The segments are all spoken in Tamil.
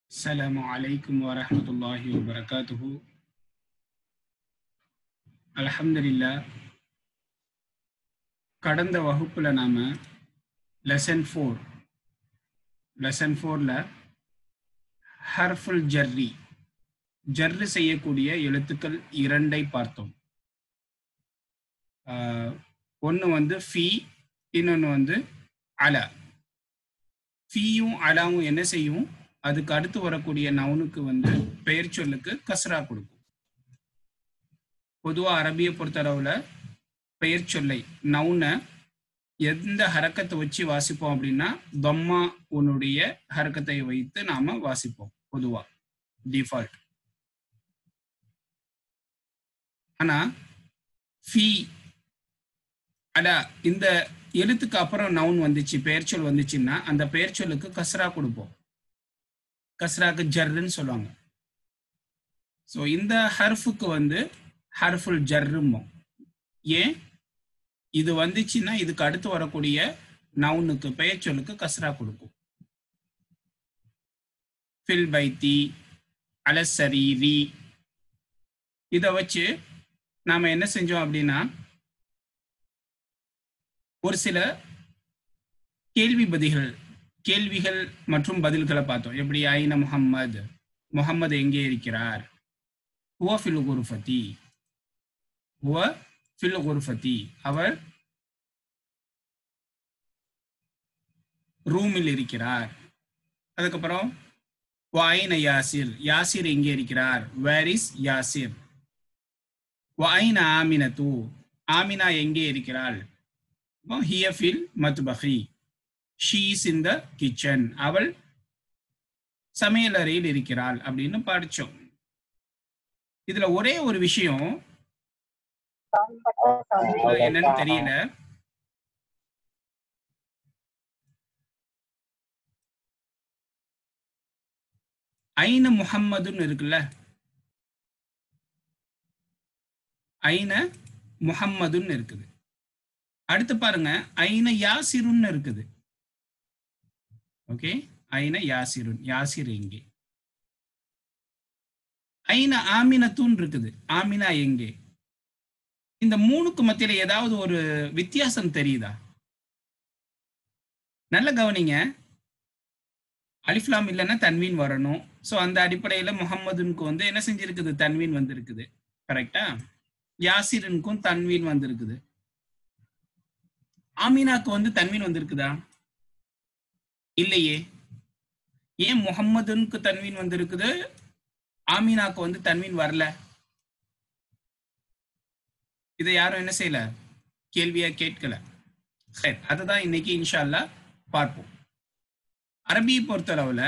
السلام عليكم ورحمة الله وبركاته அல்ஹம்துலில்லா கடந்த வகுப்புல நாம லெசன் ஃபோர் லெசன் ஃபோர்ல ஹர்ஃபுல் ஜர்ரி ஜர்ரு செய்யக்கூடிய எழுத்துக்கள் இரண்டை பார்த்தோம் ஒன்று வந்து ஃபி இன்னொன்று வந்து அல ஃபீயும் அலாவும் என்ன செய்யும் அதுக்கு அடுத்து வரக்கூடிய நவுனுக்கு வந்து பெயர் சொல்லுக்கு கஸ்ரா கொடுக்கும் பொதுவாக அரபியை பொறுத்தளவில் பெயர் சொல்லை நவுனை எந்த ஹரக்கத்தை வச்சு வாசிப்போம் அப்படின்னா தொம்மா உன்னுடைய ஹரக்கத்தை வைத்து நாம வாசிப்போம் பொதுவா டிஃபால்ட் ஆனா ஃபி அடா இந்த எழுத்துக்கு அப்புறம் நவுன் வந்துச்சு பெயர் சொல் வந்துச்சுன்னா அந்த பெயர் சொல்லுக்கு கஸ்ரா கொடுப்போம் கஸ்ராக்கு ஜர்ன்னு சொல்லுவாங்க ஸோ இந்த ஹர்ஃபுக்கு வந்து ஹர்ஃபுல் ஜர்ருமோ ஏன் இது வந்துச்சுன்னா இதுக்கு அடுத்து வரக்கூடிய நவுனுக்கு பெயர் சொல்லுக்கு கஸ்ரா கொடுக்கும் ஃபில் பைத்தி அலசரீரி இதை வச்சு நாம என்ன செஞ்சோம் அப்படின்னா ஒரு சில கேள்வி பதில்கள் கேள்விகள் மற்றும் பதில்களை பார்த்தோம் எப்படி ஐன முகம்மது முகம்மது எங்கே இருக்கிறார் ஹுவ ஃபில் குருஃபதி ஹுவ ஃபில் குருஃபதி அவர் ரூமில் இருக்கிறார் அதுக்கப்புறம் வாயின யாசிர் யாசிர் எங்கே இருக்கிறார் வேர் இஸ் யாசிர் வாயின ஆமின தூ ஆமினா எங்கே இருக்கிறாள் ஹிய ஃபில் மத்பஹி she is in the kitchen அவள் சமையலறையில் இருக்கிறாள் அப்படின்னு படிச்சோம் இதுல ஒரே ஒரு விஷயம் என்னன்னு தெரியல ஐன முஹம்மதுன்னு இருக்குல்ல ஐன முஹம்மதுன்னு இருக்குது அடுத்து பாருங்க ஐன யாசிருன்னு இருக்குது ஓகே ஐன யாசிருன் யாசிர் எங்கே ஐன ஆமினத்துன் இருக்குது ஆமினா எங்கே இந்த மூணுக்கு மத்தியில ஏதாவது ஒரு வித்தியாசம் தெரியுதா நல்ல கவனிங்க அலிஃப்லாம் இல்லைன்னா தன்வீன் வரணும் ஸோ அந்த அடிப்படையில முகம்மதுனுக்கு வந்து என்ன செஞ்சிருக்குது தன்வீன் வந்திருக்குது கரெக்டா யாசிரனுக்கும் தன்வீன் வந்திருக்குது ஆமினாக்கு வந்து தன்வீன் வந்திருக்குதா இல்லையே ஏன் முகம்மதுனுக்கு தன்வீன் வந்திருக்குது ஆமீனாக்கு வந்து தன்வீன் வரல இதை யாரும் என்ன செய்யல கேள்வியா கேட்கல சரி அதுதான் இன்னைக்கு இன்ஷால்லா பார்ப்போம் அரபியை பொறுத்தளவுல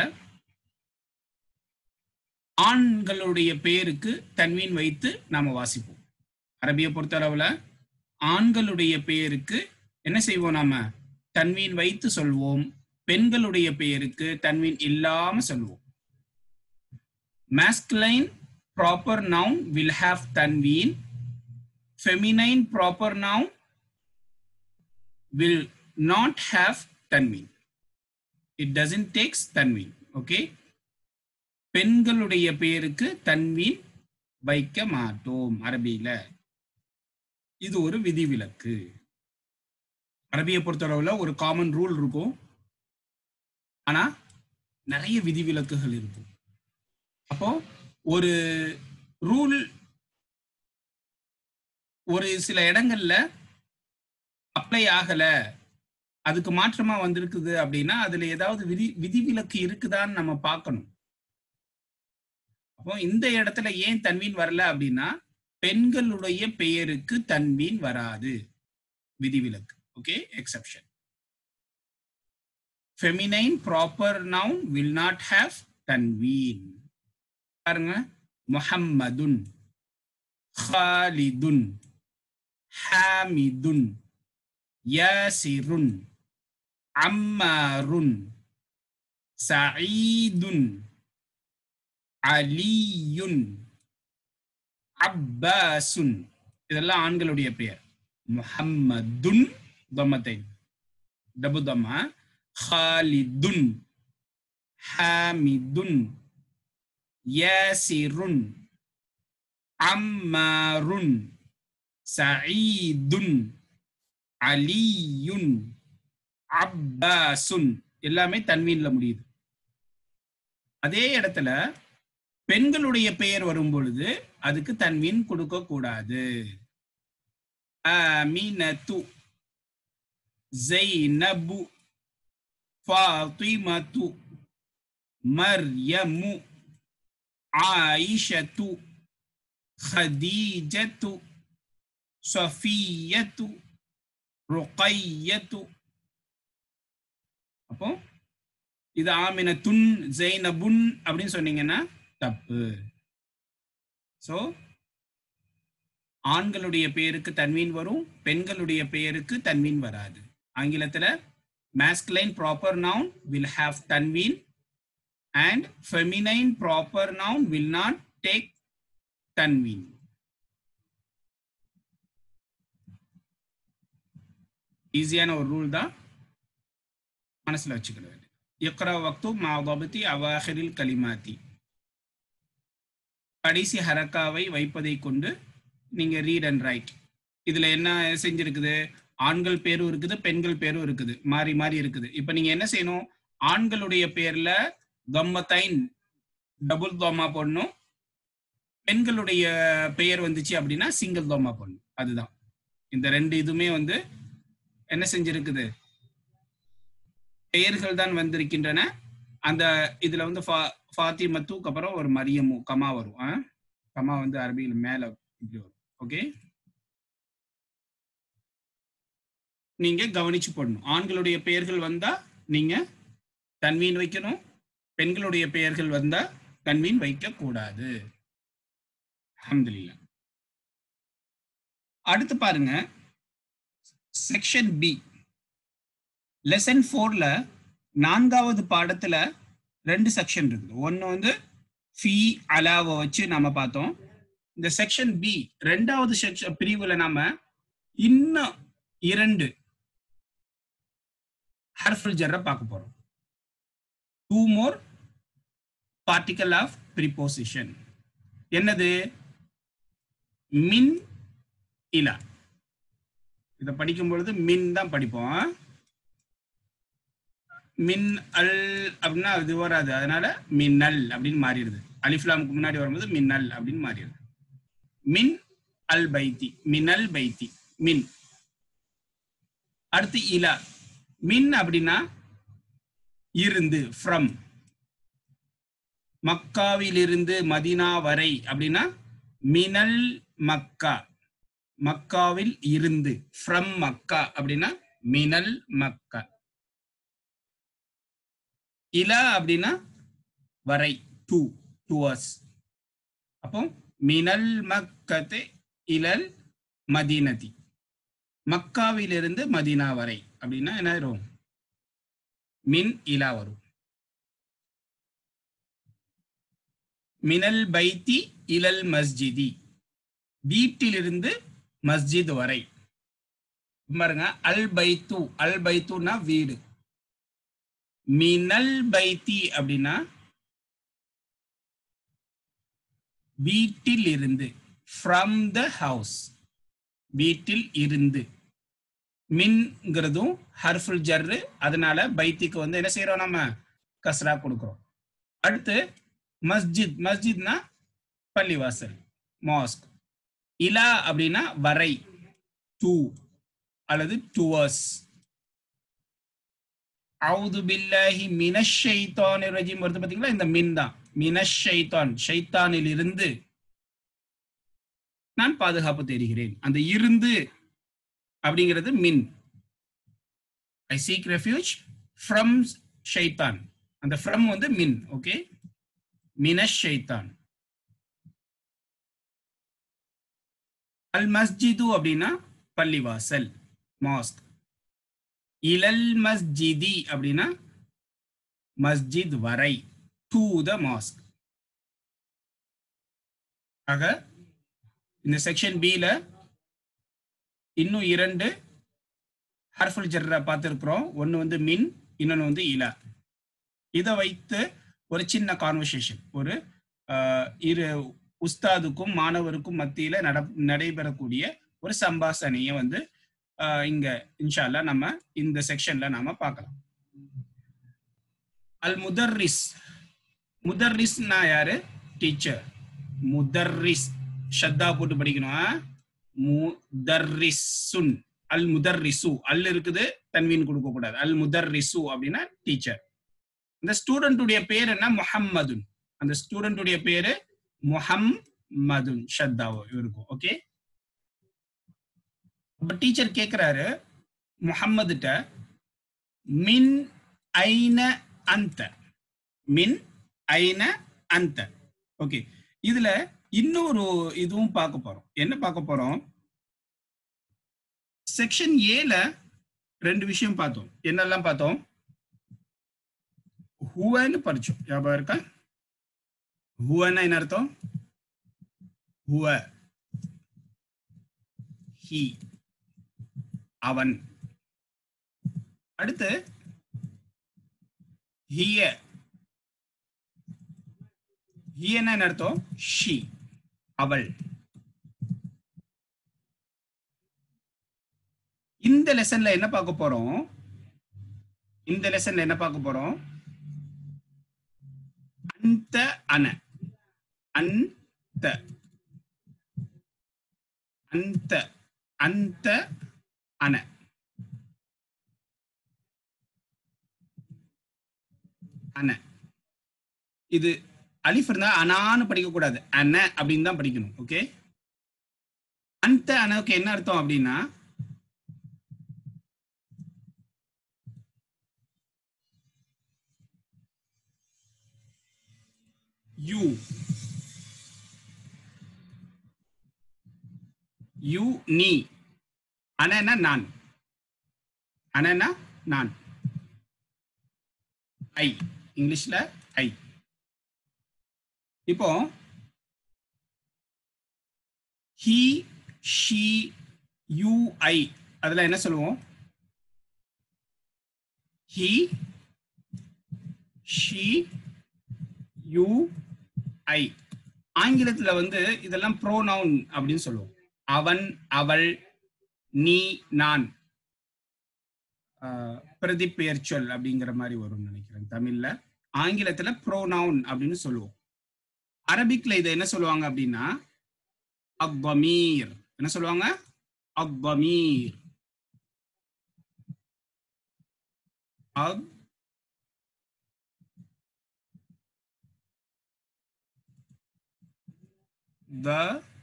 ஆண்களுடைய பெயருக்கு தன்வீன் வைத்து நாம வாசிப்போம் அரபியை பொறுத்தளவுல ஆண்களுடைய பெயருக்கு என்ன செய்வோம் நாம தன்வீன் வைத்து சொல்வோம் பெண்களுடைய பெயருக்கு தன்வீன் இல்லாம சொல்வோம் masculine proper noun will have tanween feminine proper noun will not have tanween it doesn't takes tanween okay பெண்களுடைய பெயருக்கு தன்வீன் வைக்க மாட்டோம் அரபியில இது ஒரு விதிவிலக்கு அரபியை பொறுத்தளவுல ஒரு காமன் ரூல் இருக்கும் ஆனா நிறைய விதிவிலக்குகள் இருக்கும் அப்போ ஒரு ரூல் ஒரு சில இடங்கள்ல அப்ளை ஆகல அதுக்கு மாற்றமா வந்திருக்குது அப்படின்னா அதுல ஏதாவது விதி விதிவிலக்கு இருக்குதான்னு நம்ம பார்க்கணும் அப்போ இந்த இடத்துல ஏன் தன்வீன் வரல அப்படின்னா பெண்களுடைய பெயருக்கு தன்வீன் வராது விதிவிலக்கு okay exception feminine proper noun will not have தன்வீன் பாருங்க முஹம்மதுன் ஹாலிதுன் ஹாமிதுன் யாசிருன் அம்மாருன் சயீதுன் அலியுன் அப்பாசுன் இதெல்லாம் ஆண்களுடைய பெயர் முஹம்மதுன் தொம்மத்தை டபு தம்மா ஹாலிதுன் ஹாமிதுன் யாசிருன் அம்மாருன் சயீதுன் அலியுன் அப்பாசுன் எல்லாமே தன்வீன்ல முடியுது அதே இடத்துல பெண்களுடைய பெயர் வரும் பொழுது அதுக்கு தன்வீன் கொடுக்க கூடாது ஆமினத்து ஜைனபு ஃபாத்திமத்து மர்யமு ஆயிஷத்து خديجة صفية ருக்கையத்து அப்போ இது ஆமின துன் ஜெய்னபுன் அப்படின்னு சொன்னீங்கன்னா தப்பு சோ ஆண்களுடைய பெயருக்கு தன்வீன் வரும் பெண்களுடைய பெயருக்கு தன்வீன் வராது ஆங்கிலத்துல masculine proper noun will have tanween and feminine proper noun will not take tanween ஈஸியான ஒரு ரூல் தான் மனசுல வச்சுக்கிட வேண்டியது இக்ரா வக்து மாதபத்தி அவாஹிரில் கலிமாத்தி கடைசி ஹரக்காவை வைப்பதை கொண்டு நீங்க ரீட் அண்ட் ரைட் இதுல என்ன செஞ்சிருக்குது ஆண்கள் பேரும் இருக்குது பெண்கள் பேரும் இருக்குது மாறி மாறி இருக்குது இப்ப நீங்க என்ன செய்யணும் ஆண்களுடைய பேர்ல தொம்மத்தைன் டபுள் தோமா போடணும் பெண்களுடைய பெயர் வந்துச்சு அப்படின்னா சிங்கிள் தோமா போடணும் அதுதான் இந்த ரெண்டு இதுமே வந்து என்ன செஞ்சிருக்குது பெயர்கள் தான் வந்திருக்கின்றன அந்த இதுல வந்து ஃபாத்திமத்துக்கு அப்புறம் ஒரு மரியமு கமா வரும் ஆ? கமா வந்து அரபியில் மேல இப்படி வரும் ஓகே நீங்க கவனிச்சு போடணும் ஆண்களுடைய பெயர்கள் வந்தா நீங்க தன்வீன் வைக்கணும் பெண்களுடைய பெயர்கள் வந்தா தன்வீன் வைக்க கூடாது அல்ஹம்துலில்லாஹ் அடுத்து பாருங்க செக்ஷன் பி லெசன் ஃபோர்ல நான்காவது பாடத்துல ரெண்டு செக்ஷன் இருக்குது ஒன்னு வந்து ஃபீ அலாவை வச்சு நாம பார்த்தோம் இந்த செக்ஷன் பி ரெண்டாவது செக்ஷன் பிரிவுல நாம இன்னும் இரண்டு ஹர்ஃபுல் ஜர்ரை பார்க்க போறோம் two more particle of preposition என்னது மின் இலா இதை படிக்கும் பொழுது மின் தான் படிப்போம் மின் அல் அப்படின்னா அது வராது அதனால மின்னல் அப்படின்னு மாறிடுது அலிஃப்லாமுக்கு முன்னாடி வரும்போது மின்னல் அப்படின்னு மாறிடுது மின் அல் பைத்தி மின்னல் பைத்தி மின் அடுத்து இலா மின் அப்படின்னா இருந்து ஃப்ரம் மக்காவிலிருந்து மதினா வரை அப்படின்னா மினல் மக்கா மக்காவில் இருந்து ஃப்ரம் மக்கா அப்படின்னா மினல் மக்கா இலா அப்படின்னா வரை டு டுவர்ஸ் அப்போ மினல் மக்கத்து இலல் மதீனதி மக்காவிலிருந்து மதீனா வரை அப்படின்னா என்ன வரும் மின் இலா வரும் மினல் பைத்தி இலல் மஸ்ஜிதி வீட்டிலிருந்து மஸ்ஜித் வரை பாருங்க அல் பைத்து அல் பைத்துனா வீடு மினல் பைத்தி அப்படின்னா வீட்டில் இருந்து ஃப்ரம் த ஹவுஸ் வீட்டில் இருந்து மின்ங்கிறதும் ஹர்ஃபுல் ஜர்ரு அதனால பைத்திக்கு வந்து என்ன செய்யறோம் நம்ம கஸ்ரா கொடுக்குறோம் அடுத்து மஸ்ஜித் மஸ்ஜித்னா பள்ளிவாசல் மாஸ்க் இலா அப்படின்னா வரை டூ அல்லது டுவர்ஸ் அவுது பில்லாஹி மினஷ் ஷைத்தான் ரஜீம் வருது பாத்தீங்களா இந்த மின் தான் மினஷ் ஷைத்தான் ஷைத்தானில் இருந்து நான் பாதுகாப்பு தேடுகிறேன் அந்த இருந்து அப்படிங்கிறது மின் ஐ சீக் ரெஃப்யூஜ் ஃப்ரம் ஷைத்தான் அந்த ஃப்ரம் வந்து மின் ஓகே மினஷ் ஷைத்தான் அல் மஸ்ஜிது அப்படின்னா பள்ளிவாசல் மாஸ்க் இலல் மஸ்ஜிதி அப்படின்னா மஸ்ஜித் வரை டு த மாஸ்க் ஆக இந்த செக்ஷன் பில இன்னும் இரண்டு ஹர்ஃபுல் ஜர்ரா பார்த்துருக்குறோம் ஒன்று வந்து மின் இன்னொன்று வந்து இலா இதை வைத்து ஒரு சின்ன கான்வர்சேஷன் ஒரு ஆஹ், இரு உஸ்தாதுக்கும் மாணவருக்கும் மத்தியில நட நடைபெறக்கூடிய ஒரு சம்பாஷணையை வந்து ஆஹ், இங்க இன்ஷா அல்லாஹ் நம்ம இந்த செக்ஷன்ல நாம பார்க்கலாம் அல் முதர்ரிஸ் முதர்ரிஸ்னா யாரு டீச்சர் முதர்ரிஸ் ஷத்தா போட்டு படிக்கணும் ஆ? முதர்ரிசுன் அல் முதர்ரிசு அல் இருக்குது தன்வீன் கொடுக்க கூடாது அல் முதர்ரிசு அப்படின்னா டீச்சர் இந்த ஸ்டூடெண்டுடைய பேர் என்ன முஹம்மதுன் அந்த ஸ்டூடெண்டுடைய பேரு முஹம்மதுன் ஷத்தாவோ இருக்கும் ஓகே அப்ப டீச்சர் கேக்குறாரு முஹம்மதுட்ட மின் ஐன அந்த மின் ஐன அந்த ஓகே இதுல இன்னொரு இதுவும் பார்க்க போறோம் என்ன பார்க்க போறோம் செக்ஷன் ஏல ரெண்டு விஷயம் பார்த்தோம் என்னெல்லாம் பார்த்தோம் ஹுவன்னு படிச்சோம் ஞாபகம் இருக்கா ஹுவன்னா என்ன அர்த்தம் ஹுவ ஹி அவன் அடுத்து ஹிய ஹியன்னா என்ன அர்த்தம் ஷி அவள் இந்த லெசன்ல என்ன பார்க்க போறோம் இந்த லெசன்ல என்ன பார்க்க போறோம் அந்த அன அந்த அந்த அந்த அன அன இது அலிஃப் இருந்தா அனான்னு படிக்க கூடாது அன அப்படின்னு தான் படிக்கணும் ஓகே அந்த அனவுக்கு என்ன அர்த்தம் அப்படின்னா யூ யூ நீ அனனா நான் அனனா நான் ஐ இங்கிலீஷ்ல ஐ இப்போ ஹி ஷி யூ ஐ அதுல என்ன சொல்லுவோம் ஹி ஷி யூ ஐ ஆங்கிலத்துல வந்து இதெல்லாம் ப்ரோனவுன் அப்படின்னு சொல்லுவோம் அவன் அவள் நீ நான் ஆஹ், பிரதிப்பெயர் சொல் அப்படிங்கிற மாதிரி வரும்னு நினைக்கிறேன் தமிழ்ல ஆங்கிலத்துல ப்ரோனவுன் அப்படின்னு சொல்லுவோம் அரபிக்ல இதை என்ன சொல்லுவாங்க அப்படின்னா அக்பமீர் என்ன சொல்லுவாங்க அக்பமீர் அக் த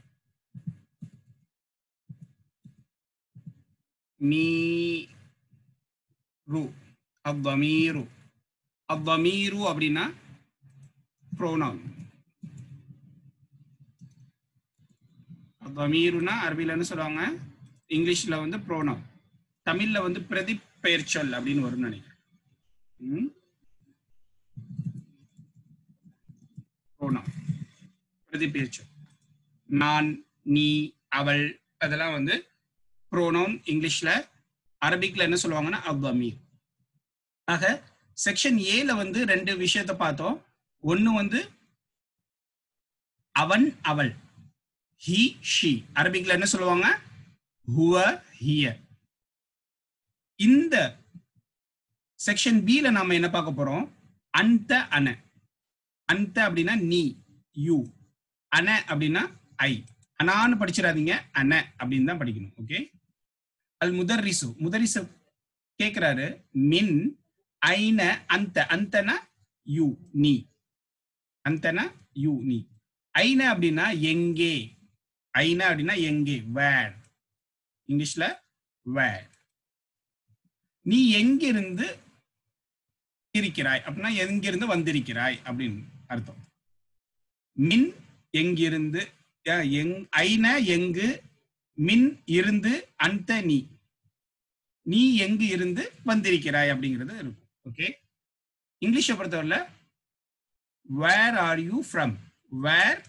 மீரு அக்பமீரு அக்பமீரு அப்படின்னா ப்ரோனவுன் பமீருனா அரபில என்ன சொல்லுவாங்க இங்கிலீஷ்ல வந்து ப்ரோனவுன் தமிழ்ல வந்து பிரதிப்பெயர் சொல் அப்படின்னு வரும்னு நினைக்கிறேன் ம்? pronoun. பிரதிப்பெயர் சொல் நான் நீ அவள் அதெல்லாம் வந்து ப்ரோனவுன் இங்கிலீஷ்ல அரபிக்ல என்ன சொல்லுவாங்கன்னா அவ்வமீர் ஆக செக்ஷன் ஏல வந்து ரெண்டு விஷயத்த பார்த்தோம் ஒன்னு வந்து அவன் அவள் ஹி ஷி அரபிக்ல என்ன சொல்லுவாங்க ஹுவ ஹிய இந்த செக்ஷன் பில நாம என்ன பார்க்க போறோம் அந்த அன அந்த அப்படின்னா நீ யூ அன அப்படின்னா ஐ அனான்னு படிச்சிடாதீங்க அன அப்படின்னு தான் படிக்கணும் ஓகே அல் முதர்ரிசு முதரிசு கேக்குறாரு மின் ஐன அந்த அந்தனா யூ நீ அந்தனா யூ நீ ஐன அப்படின்னா எங்கே ஐன அப்படின்னா எங்கே வேர் இங்கிலீஷ்ல வேர் நீ எங்கிருந்து இருக்கிறாய் அப்படின்னா எங்கிருந்து வந்திருக்கிறாய் அப்படின்னு அர்த்தம் மின் எங்கிருந்து அஹ், எங் ஐன எங்கு மின் இருந்து அந்த நீ நீ எங்கு இருந்து வந்திருக்கிறாய் அப்படிங்கிறது இருக்கும் ஓகே இங்கிலீஷை பொறுத்தவரையில where are you from where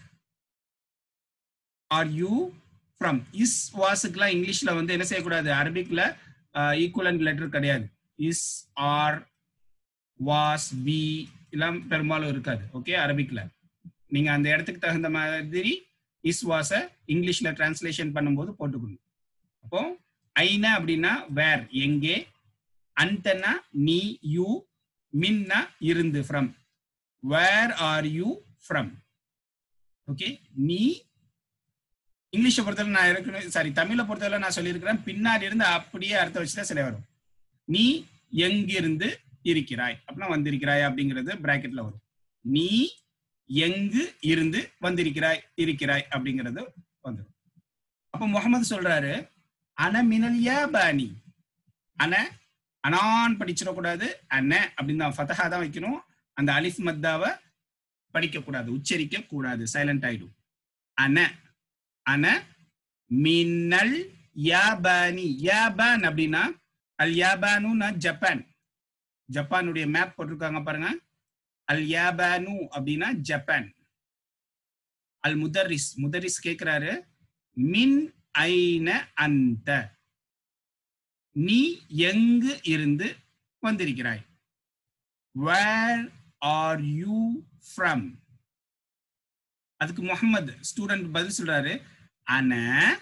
are you from is வாஸுக்கெல்லாம் இங்கிலீஷ்ல வந்து என்ன செய்யக்கூடாது அரபிக்ல ஈக்குவலண்ட் லெட்டர் கிடையாது இஸ் ஆர் வாஸ் பி எல்லாம் பெரும்பாலும் இருக்காது ஓகே அரபிக்ல நீங்க அந்த இடத்துக்கு தகுந்த மாதிரி இஸ் வாச இங்கிலீஷ்ல டிரான்ஸ்லேஷன் பண்ணும்போது போட்டுக்கணும் அப்போ ஐன அப்படின்னா வேர் எங்கே அந்தனா நீ யூ மின்னா இருந்து from where are you from okay நீ இங்கிலீஷை பொறுத்தவரை நான் இருக்கணும் சாரி தமிழை பொறுத்தவரை நான் சொல்லியிருக்கிறேன் பின்னாடி இருந்து அப்படியே அர்த்தம் வச்சுதான் சில வரும் நீ எங்கிருந்து இருக்கிறாய் அப்படின்னா வந்திருக்கிறாய் அப்படிங்கிறது பிராக்கெட்ல வரும் நீ எங்கு இருந்து வந்திருக்கிறாய் இருக்கிறாய் அப்படிங்கிறது வந்துடும் அப்ப முகமது சொல்றாரு அன மினல் யாபானி அன அனான் படிச்சிடக்கூடாது அன அப்படின்னு தான் ஃபதஹா தான் வைக்கணும் அந்த அலிஃப் மத்தாவை படிக்க கூடாது உச்சரிக்க கூடாது சைலண்ட் ஆயிடும் அன அன மின்னல் யாபானி யாபான் அப்படின்னா அல் யாபானுனா ஜப்பான் ஜப்பானுடைய மேப் போட்டிருக்காங்க பாருங்க அல் யாபானு அப்படின்னா ஜப்பான் அல் முதரிஸ் முதரிஸ் கேக்குறாரு மின் ஐன அந்த நீ எங்கு இருந்து வந்திருக்கிறாய் வேர் ஆர் யூ ஃப்ரம் அதுக்கு முகமது ஸ்டூடெண்ட் பதில் சொல்றாரு அன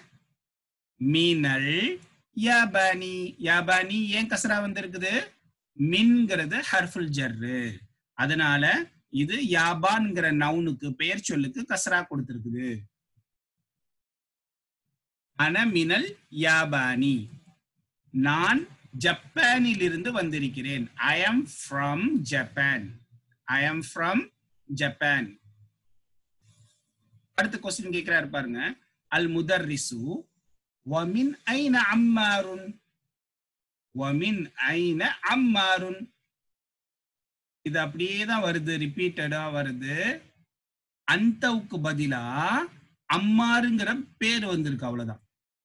மீனல் யாபானி யாபானி ஏன் கசரா வந்திருக்குது மின்கிறது ஹர்ஃபுல் ஜர்ரு அதனால இது யாபான்ங்கிற நவுனுக்கு பெயர் சொல்லுக்கு கசரா கொடுத்திருக்குது அன மினல் யாபானி நான் ஜப்பானில் இருந்து வந்திருக்கிறேன் I am from Japan I am from Japan அடுத்த கொஸ்டின் கேட்கிறாரு பாருங்க அல் முதர்ரிசு வமின் ஐன அம்மாருன் வமின் ஐன அம்மாருன் இது அப்படியே தான் வருது ரிப்பீட்டடா வருது அந்தவுக்கு பதிலா அம்மாருங்கிற பேர் வந்திருக்கு அவ்வளவுதான்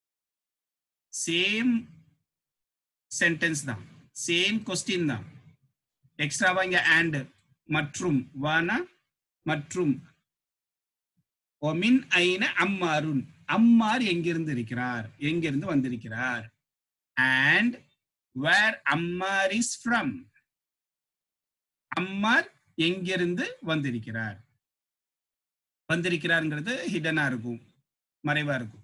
சேம் சென்டென்ஸ் தான் சேம் கொஸ்டின் தான் எக்ஸ்ட்ராவா இங்க அண்ட் மற்றும் வானா மற்றும் ஒமின் ஐன அம்மாருன் அம்மார் எங்கிருந்து இருக்கிறார் எங்கிருந்து வந்திருக்கிறார் and where Ammar is from Ammar எங்கிருந்து வந்திருக்கிறார் வந்திருக்கிறார்ங்கிறது ஹிடனா இருக்கும் மறைவா இருக்கும்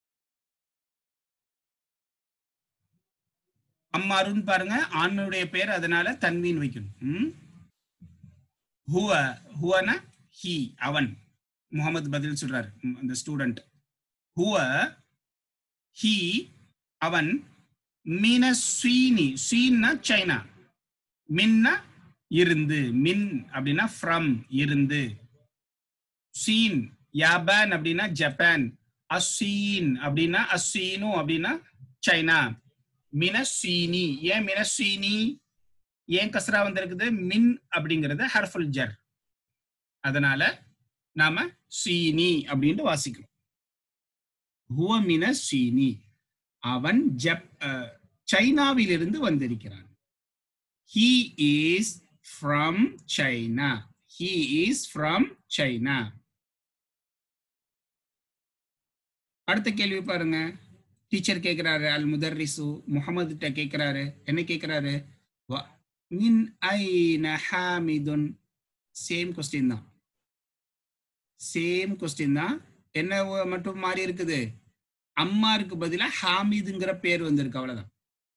அம்மாருன்னு பாருங்க ஆணுடைய பேர் அதனால தன்மீன் வைக்கணும் ம்? ஹுவ ஹுவனா ஹி அவன் முகமது பதில் சொல்றாரு ம், அந்த ஸ்டூடெண்ட் ஹுவ ஹி அவன் மீன ஸ்வீனி ஸ்வீன்னா சைனா மின்னா இருந்து மின் அப்படின்னா ஃப்ரம் இருந்து சீன் யாபான் அப்படின்னா ஜப்பான் அஸ்வீன் அப்படின்னா அஸ்வீனு அப்படின்னா சைனா மினஸ்வீனி ஏன் மினஸ்வீனி ஏன் கசரா வந்திருக்குது மின் அப்படிங்கிறது ஹர்ஃபுல் ஜர் அதனால நாம சீனி அப்படின்ட்டு வாசிக்கிறோம் ஹுவ மினஸ்வீனி அவன் ஜப் அஹ், சைனாவிலிருந்து வந்திருக்கிறான் he is from China he is from China அடுத்த கேள்வி பாருங்க டீச்சர் கேக்குறாரு அல் முதர்ரிசு முகமது கிட்ட கேக்குறாரு என்ன கேக்குறாரு வ- மின் ஐன ஹாமிதுன் சேம் கொஸ்டின் தான் சேம் கொஸ்டின் தான் என்ன ஒ- மட்டும் மாறி இருக்குது அம்மாருக்கு பதிலா ஹாமிதுங்கிற பேர் வந்திருக்கு அவ்வளவுதான்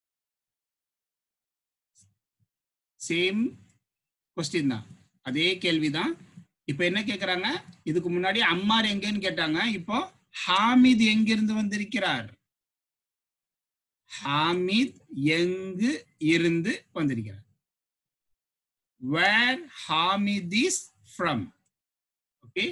சேம் கொஸ்டின் தான் அதே கேள்விதான் இப்ப என்ன கேக்குறாங்க இதுக்கு முன்னாடி அம்மார் எங்கன்னு கேட்டாங்க இப்போ ஹாமித் எங்கிருந்து வந்திருக்கிறார் ஹாமித் எங்கு இருந்து வந்திருக்கிறார் where Hamid is from okay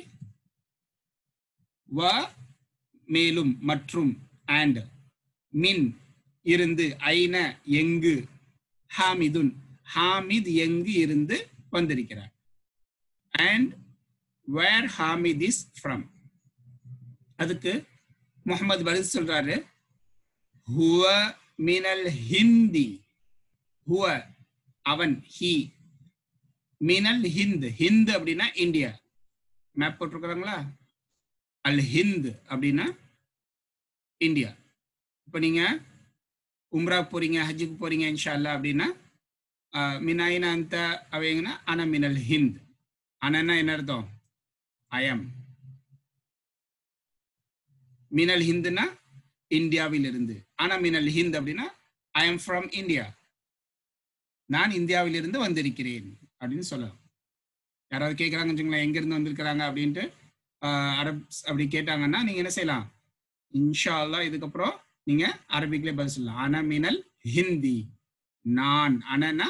வ மேலும் மற்றும் அண்ட் மின் இருந்து ஐன எங்கு ஹாமிதுன் ஹாமித் எங்கு இருந்து வந்திருக்கிறார் and where Hamid is from அதுக்கு முகமது பதில் சொல்றாரு ஹுவ மினல் ஹிந்தி ஹுவ அவன் ஹி மினல் ஹிந்த் ஹிந்த் அப்படின்னா இந்தியா மேப் போட்டிருக்கிறாங்களா அல் ஹிந்த் அப்படின்னா இந்தியா இப்போ நீங்க உம்ரா போறீங்க ஹஜ்ஜுக்கு போறீங்க இன்ஷா அல்லாஹ் அப்படின்னா மினாயினா அந்த அவங்க அன மினல் ஹிந்த் அனன்னா என்ன அர்த்தம் ஐஎம் மினல் ஹிந்துனா இந்தியாவில் இருந்து ஆனா மினல் ஹிந்த் அப்படின்னா ஐ எம் ஃப்ரம் இந்தியா நான் இந்தியாவிலிருந்து வந்திருக்கிறேன் அப்படின்னு சொல்லலாம் யாராவது கேட்குறாங்கன்னு வச்சுங்களேன் எங்கேருந்து வந்திருக்கிறாங்க அப்படின்ட்டு ஆஹ், அரப்ஸ் அப்படி கேட்டாங்கன்னா நீங்க என்ன செய்யலாம் இன்ஷா அல்லாஹ் இதுக்கப்புறம் நீங்க அரபிக்ல பதில் சொல்லலாம் அன மினல் ஹிந்தி நான் அனனா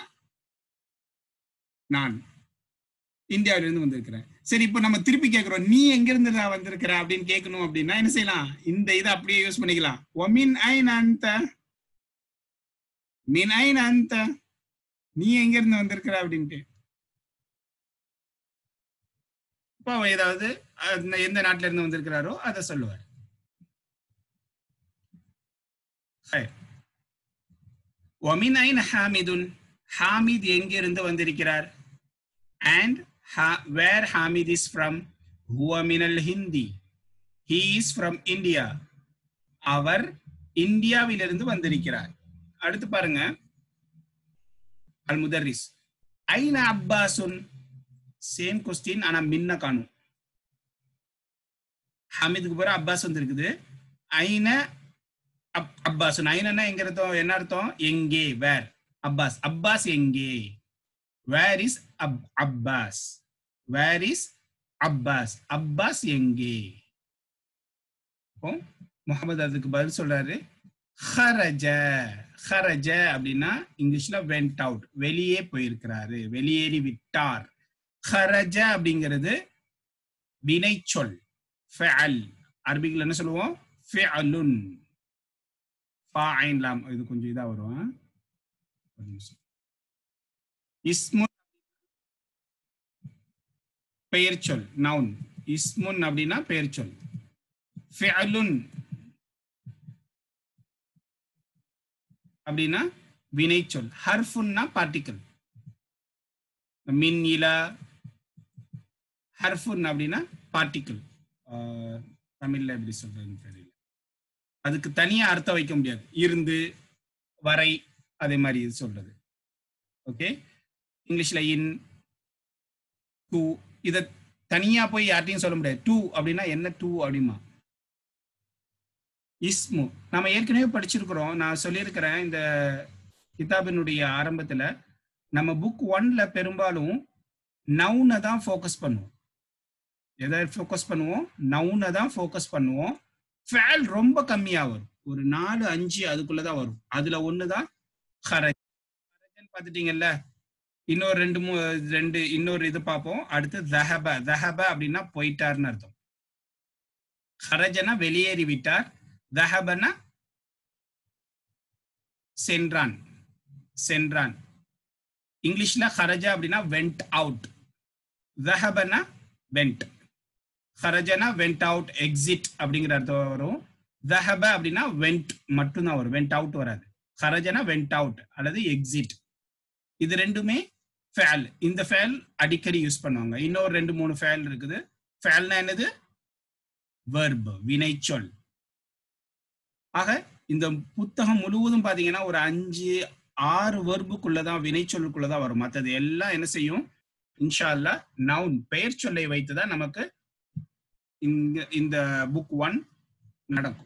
நான் இந்தியாவிலிருந்து வந்திருக்கிறேன் சரி இப்போ நம்ம திருப்பி கேட்கிறோம் நீ எங்க இருந்து நான் வந்திருக்கிற அப்படின்னு கேட்கணும் அப்படின்னா என்ன செய்யலாம் இந்த இதை அப்படியே யூஸ் பண்ணிக்கலாம் ஒமின் ஐன் அந்த மின் ஐன் அந்த நீ எங்க இருந்து வந்திருக்கிற அப்படின்ட்டு இப்போ அவன் ஏதாவது அந்த எந்த நாட்டுல இருந்து வந்திருக்கிறாரோ அதை சொல்லுவார் ஹை. ஒமின் ஐன் ஹாமிதுன் ஹாமித் எங்கிருந்து வந்திருக்கிறார் and where Hamid is from ஹுவ மினல் ஹிந்தி ஹி இஸ் ஃப்ரம் இந்தியா அவர் இந்தியாவிலிருந்து வந்திருக்கிறார் அடுத்து பாருங்க அல் முதர்ரிஸ் ஐன அப்பாசுன் சேம் கொஸ்டின் ஆனா மின்ன காணும் ஹாமிதுக்கு பிறகு அப்பாஸ் வந்திருக்குது ஐன அப் அப்பாசுன் ஐனன்னா எங்க அர்த்தம் என்ன அர்த்தம் எங்கே வேர் அப்பாஸ் அப்பாஸ் எங்கே வேர் இஸ் அப் Abbas where is Abbas Abbas எங்கே அப்போ முகமது அதுக்கு பதில் சொல்றாரு ஹரஜ ஹரஜ அப்படின்னா இங்கிலீஷ்ல வெண்ட் அவுட் வெளியே போயிருக்கிறாரு வெளியேறி விட்டார் ஹரஜ அப்படிங்கிறது வினைச்சொல் ஃபஅல் அரபிக்ல என்ன சொல்லுவோம் ஃபிஅலுன் ஃபாயின் லாம் இது கொஞ்சம் இதா வரும் ஆ? ஒரு நிமிஷம் இஸ்முன் பெயர் சொல் நவுன் இஸ்முன் அப்படின்னா பெயர் சொல் ஃபிஅலுன் அப்படின்னா வினைச்சொல் ஹர்ஃபுன்னா பார்ட்டிக்கல் மின் இலா ஹர்ஃபுன் அப்படின்னா பார்ட்டிக்கல் தமிழ்ல எப்படி சொல்றதுன்னு தெரியல அதுக்கு தனியா அர்த்தம் வைக்க முடியாது இருந்து வரை அதே மாதிரி இது சொல்றது ஓகே இங்கிலீஷ்ல இன் டூ இத தனியா போய் யார்ட்டையும் சொல்ல முடியாது டூ அப்படின்னா என்ன டூ அப்படிமா இஸ்மு நம்ம ஏற்கனவே படிச்சிருக்கிறோம் நான் சொல்லியிருக்கிறேன் இந்த கிதாபினுடைய ஆரம்பத்துல நம்ம புக் ஒன்ல பெரும்பாலும் நவுனை தான் ஃபோக்கஸ் பண்ணுவோம் எதை ஃபோக்கஸ் பண்ணுவோம் நவுனை தான் ஃபோக்கஸ் பண்ணுவோம் ஃபேல் ரொம்ப கம்மியா வரும் ஒரு நாலு அஞ்சு அதுக்குள்ளதான் வரும் அதுல ஒண்ணுதான் ஹரஜ் ஹரஜன் பார்த்துட்டீங்கல்ல இன்னொரு ரெண்டு மூ ரெண்டு இன்னொரு இது பார்ப்போம் அடுத்து தஹப தஹப அப்படின்னா போயிட்டார்னு அர்த்தம் ஹரஜனா வெளியேறி விட்டார் தஹபனா சென்றான் சென்றான் இங்கிலீஷ்ல ஹரஜா அப்படின்னா வெண்ட் அவுட் தஹபனா வெண்ட் ஹரஜனா வெண்ட் அவுட் எக்ஸிட் அப்படிங்கிற அர்த்தம் வரும் தஹப அப்படின்னா வெண்ட் மட்டும்தான் வரும் வெண்ட் அவுட் வராது ஹரஜனா வெண்ட் அவுட் அல்லது எக்ஸிட் இது ரெண்டுமே ஃபேல் இந்த ஃபேல் அடிக்கடி யூஸ் பண்ணுவாங்க இன்னொரு ரெண்டு மூணு ஃபேல் இருக்குது ஃபேல்னா என்னது வெர்ப் வினைச்சொல் ஆக இந்த புத்தகம் முழுவதும் பாத்தீங்கன்னா ஒரு அஞ்சு ஆறு வெர்புக்குள்ளதான் வினைச்சொல்லுக்குள்ளதான் வரும் மற்றது எல்லாம் என்ன செய்யும் இன்ஷா அல்லா நவுன் பெயர் சொல்லை வைத்துதான் நமக்கு இங்க இந்த புக் ஒன் நடக்கும்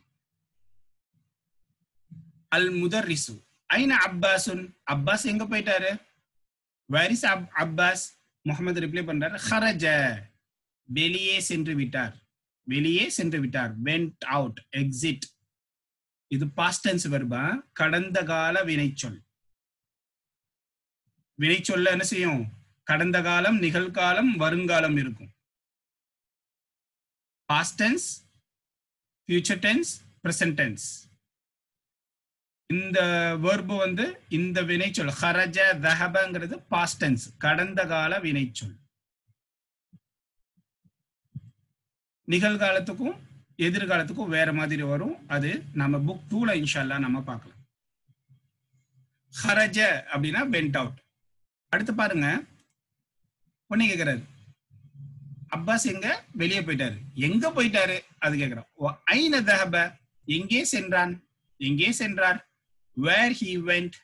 அல் முதர்ரிசு ஐன அப்பாசுன் அப்பாஸ் எங்க போயிட்டாரு வேரிஸ் அப் அப்பாஸ் முகமது ரிப்ளை பண்றாரு ஹரஜ வெளியே சென்று விட்டார் வெளியே சென்று விட்டார் வெண்ட் அவுட் எக்ஸிட் இது பாஸ்ட் டென்ஸ் வெர்பா கடந்த கால வினைச்சொல் வினைச்சொல்ல என்ன செய்யும் கடந்த காலம் நிகழ்காலம் வருங்காலம் இருக்கும் past tense future tense present tense இந்த வேர்பு வந்து இந்த வினைச்சொல் ஹரஜ தஹபங்கிறது பாஸ்ட் டென்ஸ் கடந்த கால வினைச்சொல் நிகழ்காலத்துக்கும் எதிர்காலத்துக்கும் வேற மாதிரி வரும் அது நம்ம புக் டூல இன்ஷால்லா நம்ம பார்க்கலாம் ஹரஜ அப்படின்னா வெண்ட் அவுட் அடுத்து பாருங்க பொண்ணு கேக்குறாரு அப்பாஸ் எங்க வெளியே போயிட்டாரு எங்க போயிட்டாரு அது கேக்குறோம் ஐன தஹப எங்கே சென்றான் எங்கே சென்றார் வேர் ஹி வெண்ட்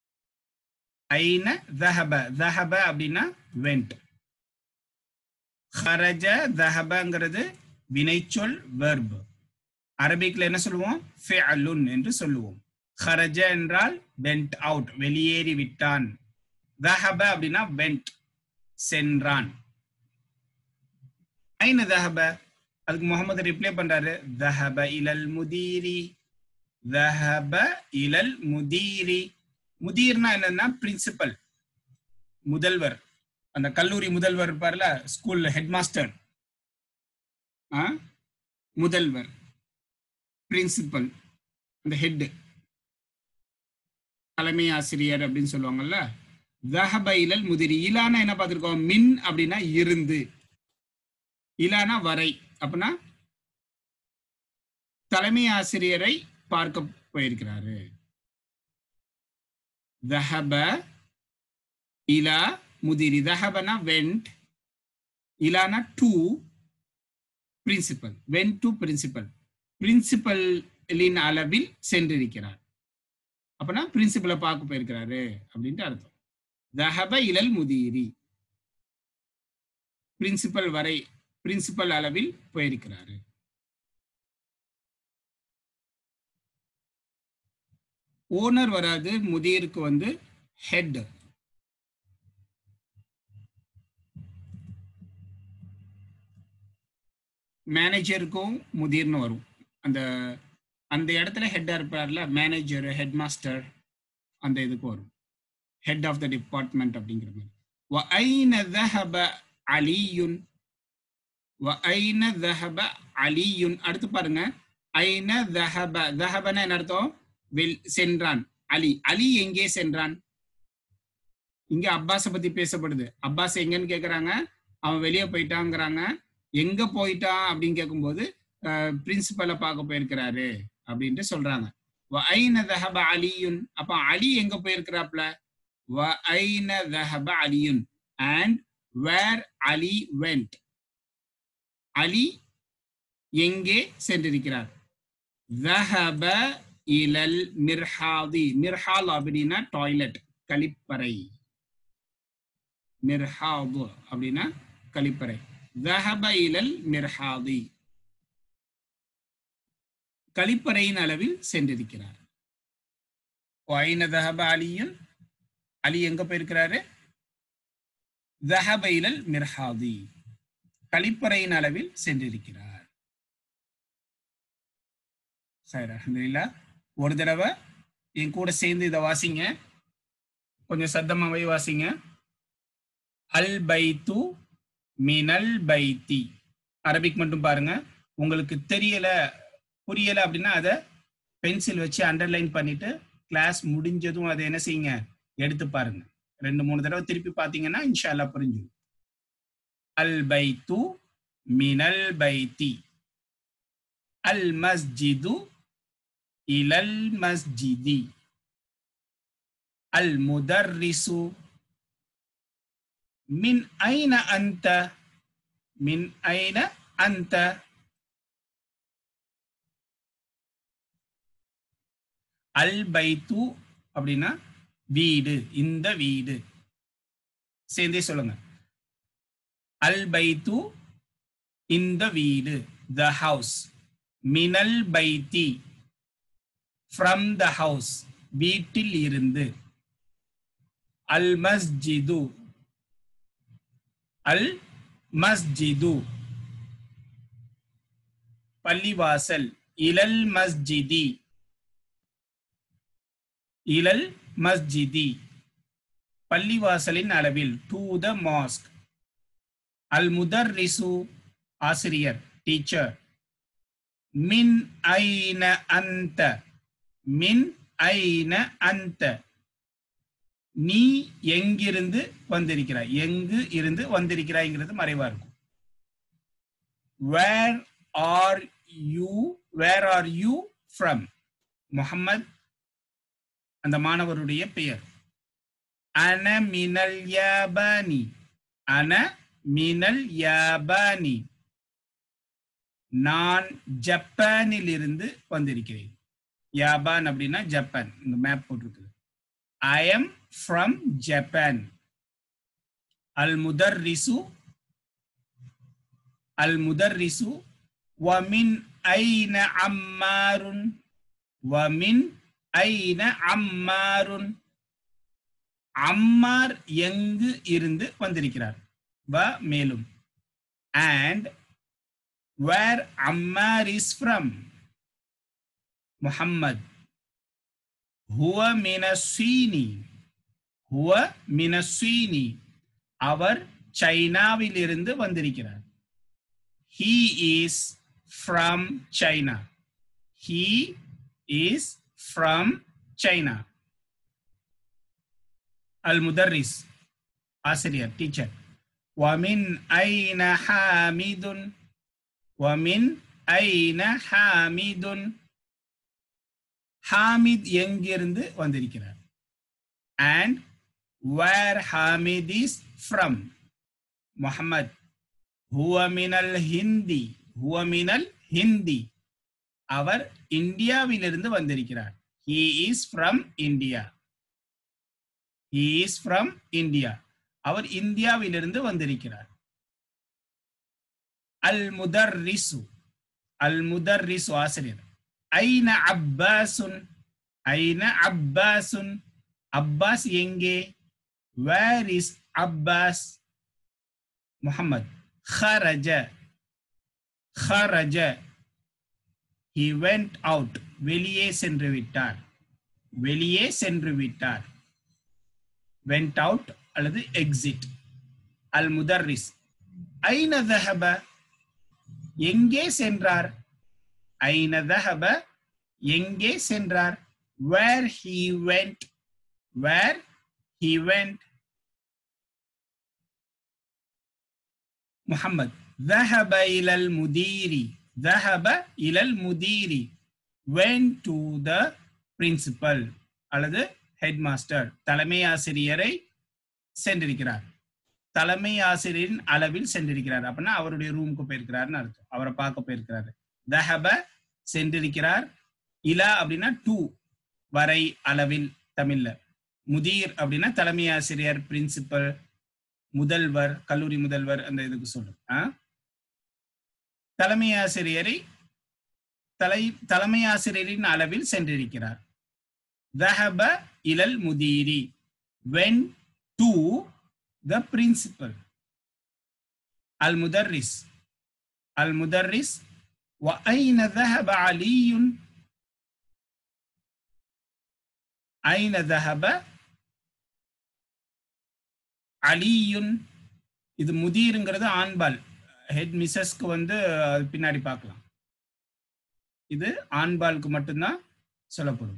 ஐன தஹப தஹப அப்படின்னா வெண்ட் ஹரஜ தஹபங்கிறது வினைச்சொல் வெர்ப் அரபிக்ல என்ன சொல்லுவோம் ஃபிஅலுன் என்று சொல்லுவோம் ஹரஜ என்றால் வெண்ட் அவுட் வெளியேறி விட்டான் தஹப அப்படின்னா வெண்ட் சென்றான் ஐன தஹப அதுக்கு முகமது ரிப்ளை பண்றாரு தஹப இலல் முதீரி தஹப இலல் முதீரி முதீர்னா என்னன்னா பிரின்சிபல் முதல்வர் அந்த கல்லூரி முதல்வர் இருப்பார்ல ஸ்கூல்ல ஹெட் மாஸ்டர் முதல்வர் பிரின்சிபல் அந்த ஹெட் தலைமை ஆசிரியர் அப்படின்னு சொல்லுவாங்கல்ல தஹப இலல் முதிரி இலானா என்ன பார்த்திருக்கோம் மின் அப்படின்னா இருந்து இலானா வரை அப்படின்னா தலைமை ஆசிரியரை பார்க்க போயிருக்கிறாரு தஹப இலா முதிரி தஹபனா வெண்ட் இலானா to principal went to principal பிரின்சிபலின் அளவில் சென்றிருக்கிறார் அப்பனா பிரின்சிபலை பார்க்க போயிருக்கிறாரு அப்படின்ட்டு அர்த்தம் தஹப இலல் முதீரி பிரின்சிபல் வரை பிரின்சிபல் அளவில் போயிருக்கிறாரு ஓனர் வராது முதிருக்கு வந்து ஹெட் மேனேஜருக்கும் முதிர்னு வரும் அந்த அந்த இடத்துல ஹெட்டா இருப்பார்ல மேனேஜர் ஹெட் மாஸ்டர் அந்த இதுக்கு வரும் ஹெட் ஆஃப் த டிபார்ட்மெண்ட் அப்படிங்கிற மாதிரி وأين ذهب علي وأين ذهب علي அடுத்து பாருங்க ஐன ذهب ذهبனா என்ன அர்த்தம் வெல் சென்றான் அலி அலி எங்கே சென்றான் இங்க அப்பாஸ பத்தி பேசப்படுது அப்பாஸ் எங்கன்னு கேக்குறாங்க அவன் வெளியே போயிட்டாங்கிறாங்க எங்க போயிட்டான் அப்படின்னு கேட்கும்போது பிரின்சிபலை பார்க்க போயிருக்கிறாரு அப்படின்ட்டு சொல்றாங்க ஐன தஹப அலியுன் அப்ப அலி எங்க போயிருக்கிறாப்ல வ ஐன தஹப அலியுன் அண்ட் வேர் அலி வெண்ட் அலி எங்கே சென்றிருக்கிறார் தஹப இலல் மிர்ஹாதி மிர்ஹால் அப்படின்னா டாய்லெட் கழிப்பறை மிர்ஹாது அப்படின்னா கழிப்பறை தஹப இலல் மிர்ஹாதி கழிப்பறையின் அளவில் சென்றிருக்கிறார் ஐன தஹப அலியும் அலி எங்க போயிருக்கிறாரு தஹப இலல் மிர்ஹாதி கழிப்பறையின் அளவில் சென்றிருக்கிறார் சரி அல்ஹம்துலில்லாஹ் ஒரு தடவை என் கூட சேர்ந்து இதை வாசிங்க கொஞ்சம் சத்தமாவே வாசிங்க அல் பைத்து மினல் பைத்தி அரபிக் மட்டும் பாருங்க உங்களுக்கு தெரியல புரியல அப்படின்னா அதை பென்சில் வச்சு அண்டர்லைன் பண்ணிட்டு கிளாஸ் முடிஞ்சதும் அதை என்ன செய்யுங்க எடுத்து பாருங்க ரெண்டு மூணு தடவை திருப்பி பார்த்தீங்கன்னா இன்ஷா அல்லாஹ் புரிஞ்சிடும் அல் பைத்து மினல் பைத்தி அல் மஸ்ஜிது இலல் மஸ்ஜிதி அல் முதர்ரிசு மின் ஐன அந்த மின் ஐன அந்த அல் பைத்து அப்படின்னா வீடு இந்த வீடு சேர்ந்தே சொல்லுங்க அல் பைத்து இந்த வீடு த ஹவுஸ் மினல் பைத்தி ஃப்ரம் த ஹவுஸ் வீட்டில் இருந்து அல் மஸ்ஜிது அல் மஸ்ஜிது பள்ளிவாசல் இலல் மஸ்ஜிதி இலல் மஸ்ஜிதி பள்ளிவாசலின் அளவில் டு த மாஸ்க் அல் முதர்ரிசு ஆசிரியர் டீச்சர் மின் ஐன அந்த மின் ஐன அந்த நீ எங்கிருந்து வந்திருக்கிறாய் எங்கு இருந்து வந்திருக்கிறாய்ங்கிறது மறைவா இருக்கும் where are you where are you from Muhammad அந்த மாணவருடைய பெயர் அன மினல் யாபானி அன மினல் யாபானி நான் ஜப்பானில் இருந்து வந்திருக்கிறேன் யாபான் அப்படின்னா ஜப்பான் இந்த மேப் போட்டிருக்குது ஐ எம் ஃப்ரம் ஜப்பான் அல் முதர் ரிசு அல் முதர்ரிசு வமின் ஐன அம்மாருன் வமின் ஐன அம்மாருன் அம்மார் எங்கு இருந்து வந்திருக்கிறார் வ மேலும் and where Ammar is from Muhammad ஹுவ மினஸ்வீனி ஹுவ மினஸ்வீனி அவர் சைனாவிலிருந்து வந்திருக்கிறார் he is from China he is from China அல் முதர்ரிஸ் ஆசிரியர் டீச்சர் வமின் ஐன ஹாமிதுன் வமின் ஐன ஹாமிதுன் ஹாமித் எங்கிருந்து வந்திருக்கிறார் and where Hamid is from Muhammad ஹுவ மினல் ஹிந்தி ஹுவ மினல் ஹிந்தி அவர் இந்தியாவிலிருந்து வந்திருக்கிறார் he is from India he is from India அவர் இந்தியாவிலிருந்து வந்திருக்கிறார் அல் முதர்ரிசு அல் முதர்ரிசு ஆசிரியர் ஐன அப்பாசுன் ஐன அப்பாசுன் அப்பாஸ் எங்கே where is Abbas Muhammad خرج خرج he went out வெளியே சென்று விட்டார் வெளியே சென்று விட்டார் went out அல்லது exit அல் முதர்ரிஸ் ஐன ذهب எங்கே சென்றார் ஐன ذهب எங்கே சென்றார் where he went where he went محمد ذهب إلى المدير ذهب إلى المدير went to the principal அல்லது ஹெட்மாஸ்டர் தலைமை ஆசிரியரை சென்றிருக்கிறார் தலைமை ஆசிரியரின் அளவில் சென்றிருக்கிறார் அப்படின்னா அவருடைய ரூமுக்கு போயிருக்கிறார்னு அர்த்தம் அவரை பார்க்க போயிருக்கிறாரு தஹப சென்றிருக்கிறார் இலா அப்படின்னா டூ வரை அளவில் தமிழ்ல முதீர் அப்படின்னா தலைமை ஆசிரியர் பிரின்சிபல் முதல்வர் கல்லூரி முதல்வர் அந்த இதுக்கு சொல்லும் தலைமை ஆசிரியரை தலை தலைமை ஆசிரியரின் அளவில் சென்றிருக்கிறார் தஹப இலல் முதீரி வென் டு த பிரின்சிபல் அல் முதர்ரிஸ் அல் முதர்ரிஸ் وأين ذهب علي أين ذهب அலியுன் இது முதிருங்கிறது ஆண்பால் ஹெட் மிஸ்ஸஸ்க்கு வந்து அது பின்னாடி பார்க்கலாம் இது ஆண்பாலுக்கு மட்டும்தான் சொல்லப்படும்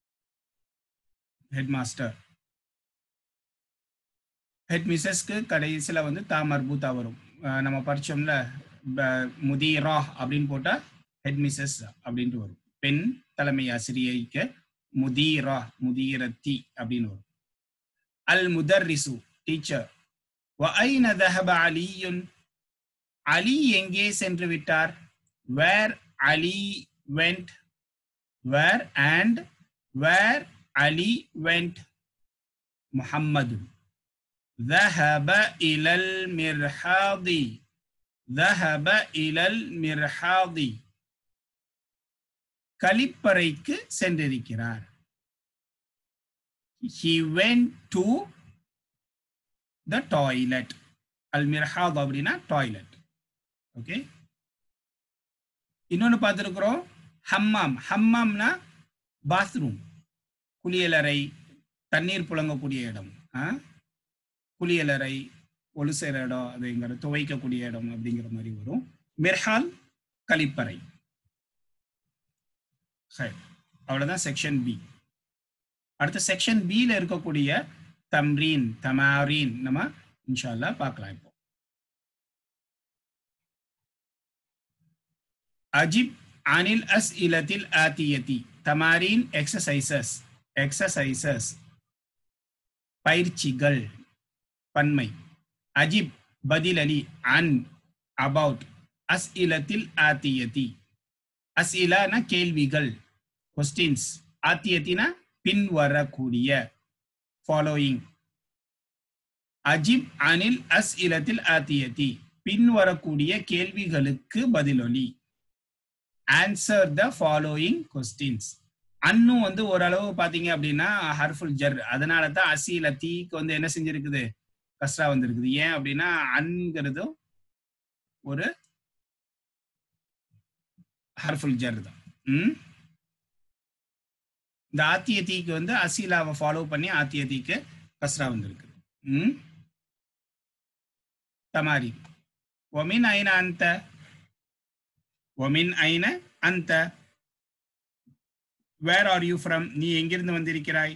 ஹெட் மாஸ்டர் ஹெட் மிஸ்ஸஸ்க்கு கடைசியில் வந்து தா மர்பூத்தா வரும் நம்ம படிச்சோம்ல முதீரா அப்படின்னு போட்டா ஹெட் மிஸ்ஸஸ் அப்படின்ட்டு வரும் பெண் தலைமை ஆசிரியைக்கு முதீரா முதீரத்தி அப்படின்னு வரும் அல் முதர்ரிசு டீச்சர் وأين ذهب علي அலி எங்கே சென்று விட்டார் where Ali went where and where Ali went Muhammad ذهب إلى المرحاض ذهب إلى المرحاض கழிப்பறைக்கு சென்றிருக்கிறார் he went to the toilet அல் மிர்ஹாத் அப்படின்னா டாய்லெட் ஓகே இன்னொன்று பார்த்துருக்குறோம் ஹம்மாம் ஹம்மாம்னா பாத்ரூம் குளியலறை தண்ணீர் புழங்கக்கூடிய இடம் குளியலறை ஒழு செய்கிற இடம் அதுங்கிற துவைக்கக்கூடிய இடம் அப்படிங்கிற மாதிரி வரும் மிர்ஹால் கழிப்பறை அவ்வளோதான் செக்ஷன் பி அடுத்த செக்ஷன் பியில் இருக்கக்கூடிய தம்ரீன் தமாரீன் நம்ம இன்ஷால்லா பார்க்கலாம் இப்போ அஜிப் அனில் அஸ் இலத்தில் ஆத்தியத்தி தமாரீன் எக்ஸசைசஸ் எக்ஸசைசஸ் பயிற்சிகள் பன்மை அஜிப் பதிலலி அன் அபவுட் அஸ் இலத்தில் ஆத்தியத்தி அஸ் இலான கேள்விகள் கொஸ்டின்ஸ் ஆத்தியத்தினா பின்வரக்கூடிய ஃபாலோயிங் அஜிப் அனில் அஸ் இலத்தில் ஆத்தியத்தி பின் வரக்கூடிய கேள்விகளுக்கு பதிலொலி ஆன்சர் த ஃபாலோயிங் கொஸ்டின்ஸ் அன்னும் வந்து ஓரளவு பாத்தீங்க அப்படின்னா ஹர்ஃபுல் ஜர் அதனால தான் அசில தீக்கு வந்து என்ன செஞ்சிருக்குது கஸ்ரா வந்திருக்குது ஏன் அப்படின்னா அன்கிறதும் ஒரு ஹர்ஃபுல் ஜர் தான் ம் இந்த ஆத்திய தீக்கு வந்து அசீலாவை ஃபாலோ பண்ணி ஆத்திய தீக்கு கஸ்ரா வந்திருக்கு ம் தமாரி ஒமின் ஐன அந்த ஒமின் ஐன அந்த வேர் ஆர் யூ ஃப்ரம் நீ எங்கிருந்து வந்திருக்கிறாய்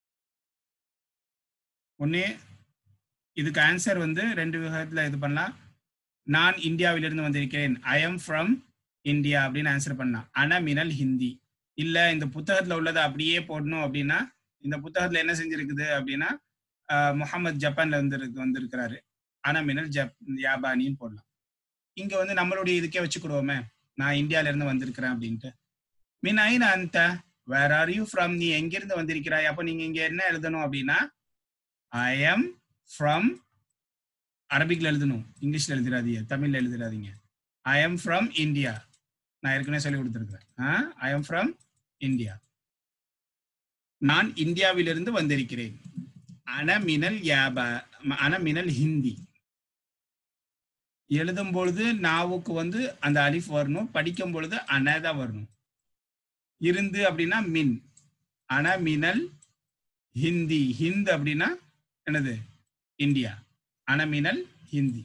ஒன்று இதுக்கு ஆன்சர் வந்து ரெண்டு விதத்தில் இது பண்ணலாம் நான் இந்தியாவிலிருந்து வந்திருக்கிறேன் ஐ எம் ஃப்ரம் இந்தியா அப்படின்னு ஆன்சர் பண்ணலாம் அன மினல் ஹிந்தி இல்ல இந்த புத்தகத்துல உள்ளதை அப்படியே போடணும் அப்படின்னா இந்த புத்தகத்துல என்ன செஞ்சிருக்குது அப்படின்னா முகமது ஜப்பான்ல வந்து வந்திருக்கிறாரு அன மினல் ஜப் யாபானின்னு போடலாம் இங்க வந்து நம்மளுடைய இதுக்கே வச்சுக்கிடுவோமே நான் இந்தியால இருந்து வந்திருக்கிறேன் அப்படின்ட்டு மீன் ஐன அந்த வேர் ஆர் யூ ஃப்ரம் நீ எங்கிருந்து வந்திருக்கிறாய் அப்போ நீங்க இங்க என்ன எழுதணும் அப்படின்னா ஐ எம் ஃப்ரம் அரபிக்ல எழுதணும் இங்கிலீஷ்ல எழுதிடாதீங்க தமிழ்ல எழுதிடாதீங்க ஐ எம் ஃப்ரம் இந்தியா நான் ஏற்கனவே சொல்லி கொடுத்துருக்கிறேன் ஐ எம் ஃப்ரம் இந்தியா நான் இந்தியாவிலிருந்து வந்திருக்கிறேன் அனமினல் யாப அனமினல் ஹிந்தி எழுதும் பொழுது நாவுக்கு வந்து அந்த அலிஃப் வரணும் படிக்கும் பொழுது அனதான் வரணும் இருந்து அப்படின்னா மின் அனமினல் ஹிந்தி ஹிந்த் அப்படின்னா என்னது இந்தியா அனமினல் ஹிந்தி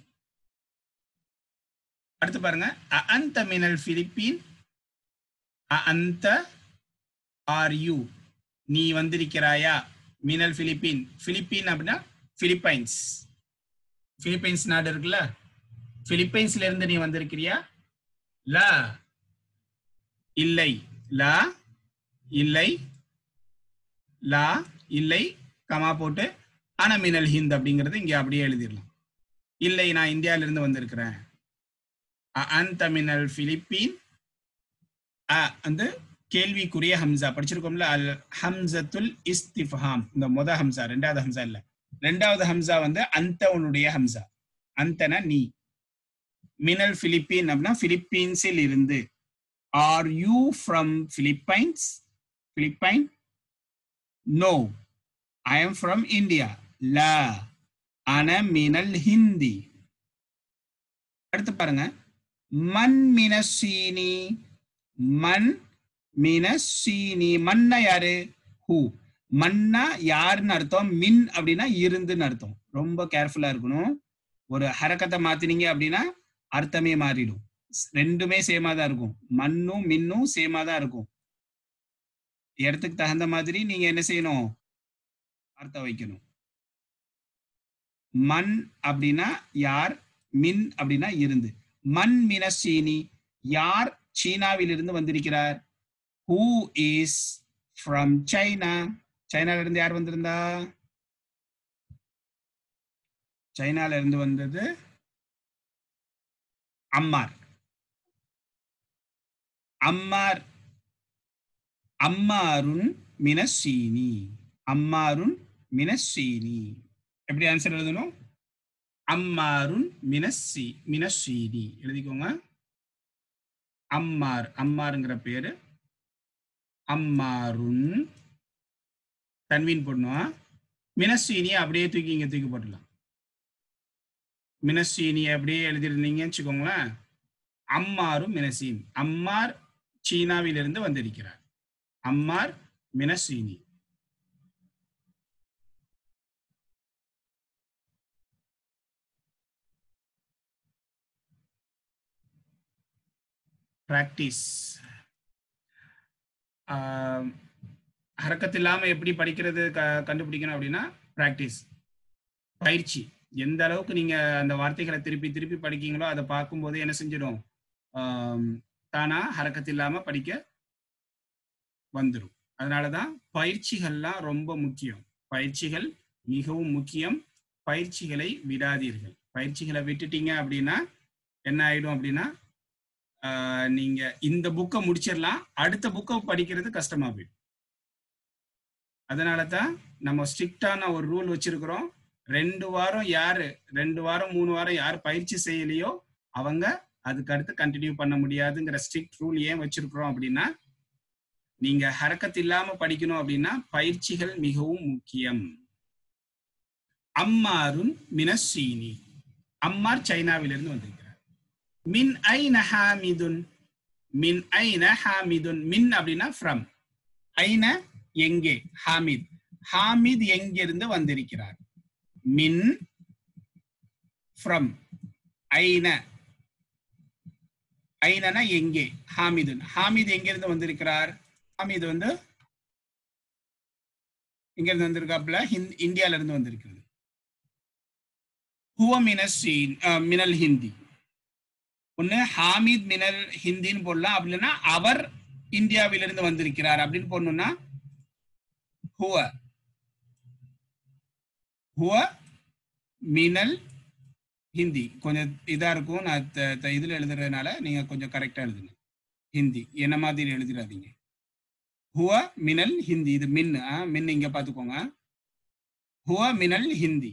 அடுத்து பாருங்க அந்த மினல் பிலிப்பீன் அந்த ஆர் யூ நீ வந்திருக்கிறாயா மினல் பிலிப்பீன் பிலிப்பீன் அப்படின்னா பிலிப்பைன்ஸ் பிலிப்பைன்ஸ் நாடு இருக்குல்ல பிலிப்பைன்ஸ்ல இருந்து நீ வந்திருக்கிறியா லா இல்லை லா இல்லை லா இல்லை கமா போட்டு ஆனா மினல் ஹிந்த் அப்படிங்கிறது இங்க அப்படியே எழுதிடலாம் இல்லை நான் இந்தியால இருந்து வந்திருக்கிறேன் அந்த மினல் பிலிப்பீன் வந்து கேள்விக்குரிய ஹம்சா படிச்சிருக்கோம்ல அல் ஹம்சத்துல் இஸ்திஃபாம் இந்த மொத ஹம்சா ரெண்டாவது ஹம்சா இல்ல ரெண்டாவது ஹம்சா வந்து அந்த உன்னுடைய ஹம்சா அந்தனா நீ மினல் பிலிப்பீன் அப்படின்னா பிலிப்பீன்ஸில் இருந்து are you from Philippines Philippine no I am from India லா அன மினல் ஹிந்தி அடுத்து பாருங்க மண் மினசீனி மண் மினசீனி மண்ணா யாரு ஹூ மண்ணா யாருன்னு அர்த்தம் மின் அப்படின்னா இருந்துன்னு அர்த்தம் ரொம்ப கேர்ஃபுல்லா இருக்கணும் ஒரு ஹரக்கத்தை மாத்தினீங்க அப்படின்னா அர்த்தமே மாறிடும் ரெண்டுமே சேமா தான் இருக்கும் மண்ணும் மின்னும் சேமா தான் இருக்கும் இடத்துக்கு தகுந்த மாதிரி நீங்க என்ன செய்யணும் அர்த்தம் வைக்கணும் மண் அப்படின்னா யார் மின் அப்படின்னா இருந்து மண் மினசீனி யார் சீனாவிலிருந்து வந்திருக்கிறார் ஹூ இஸ் ஃப்ரம் சைனா சைனால இருந்து யார் வந்திருந்தா சைனால இருந்து வந்தது அம்மார் அம்மார் அம்மாருன் மினசீனி அம்மாருன் மினசீனி எப்படி ஆன்சர் எழுதணும் அம்மாருன் மினஸ்ஸி மினஸ்ஸீனி எழுதிக்கோங்க அம்மார் அம்மாருங்கிற பேரு அம்மாருன் தன்வீன் போடணும் மினஸ்ஸீனியை அப்படியே தூக்கி இங்க தூக்கி போட்டுடலாம் மினஸ்ஸீனியை அப்படியே எழுதிருந்தீங்கன்னு வச்சுக்கோங்களேன் அம்மாரும் மினசீன் அம்மார் சீனாவிலிருந்து வந்திருக்கிறார் அம்மார் மினசீனி ப்ராக்டிஸ் ஹரக்கத்து இல்லாம எப்படி படிக்கிறது க கண்டுபிடிக்கணும் அப்படின்னா ப்ராக்டிஸ் பயிற்சி எந்த அளவுக்கு நீங்க அந்த வார்த்தைகளை திருப்பி திருப்பி படிக்கீங்களோ அதை பார்க்கும்போது என்ன செஞ்சிடும் தானா ஹரக்கத்து இல்லாம படிக்க வந்துடும் அதனாலதான் பயிற்சிகள்லாம் ரொம்ப முக்கியம் பயிற்சிகள் மிகவும் முக்கியம் பயிற்சிகளை விடாதீர்கள் பயிற்சிகளை விட்டுட்டீங்க அப்படின்னா என்ன ஆயிடும் அப்படின்னா நீங்க இந்த புக்கை முடிச்சிடலாம் அடுத்த புக்கை படிக்கிறது கஷ்டமா போயிடும் அதனால தான் நம்ம ஸ்ட்ரிக்டான ஒரு ரூல் வச்சிருக்கிறோம் ரெண்டு வாரம் யாரு ரெண்டு வாரம் மூணு வாரம் யார் பயிற்சி செய்யலையோ அவங்க அதுக்கு அடுத்து கண்டினியூ பண்ண முடியாதுங்கிற ஸ்ட்ரிக்ட் ரூல் ஏன் வச்சிருக்கிறோம் அப்படின்னா நீங்க ஹரக்கத் இல்லாம படிக்கணும் அப்படின்னா பயிற்சிகள் மிகவும் முக்கியம் அம்மாருன் மினசீனி அம்மார் சைனாவிலிருந்து வந்திருக்கிறார் மின் ஐ ஹாமிதுன் மின் ஐன ஹாமிதுன் மின் அப்படின்னா ஃப்ரம் ஐன எங்கே ஹாமித் ஹாமித் எங்கிருந்து வந்திருக்கிறார் மின் ஃப்ரம் ஐன ஐனனா எங்கே ஹாமிதுன் ஹாமித் எங்கிருந்து வந்திருக்கிறார் ஹாமித் வந்து எங்க இருந்து வந்திருக்காப்ல ஹிந்த் இந்தியால இருந்து வந்திருக்கிறது ஹுவ மினசீன் மினல் ஹிந்தி ஒண்ணு ஹாமித் மினல் ஹிந்தின்னு போடலாம் அப்படின்னா அவர் இந்தியாவிலிருந்து வந்திருக்கிறார் அப்படின்னு போடணும்னா ஹுவ ஹுவ மினல் ஹிந்தி கொஞ்சம் இதா இருக்கும் நான் த- த- இதுல எழுதுறதுனால நீங்க கொஞ்சம் கரெக்டா எழுதுங்க ஹிந்தி என்ன மாதிரி எழுதிடாதீங்க ஹுவ மினல் ஹிந்தி இது மின் ஆ, மின் இங்க பாத்துக்கோங்க ஹுவ மினல் ஹிந்தி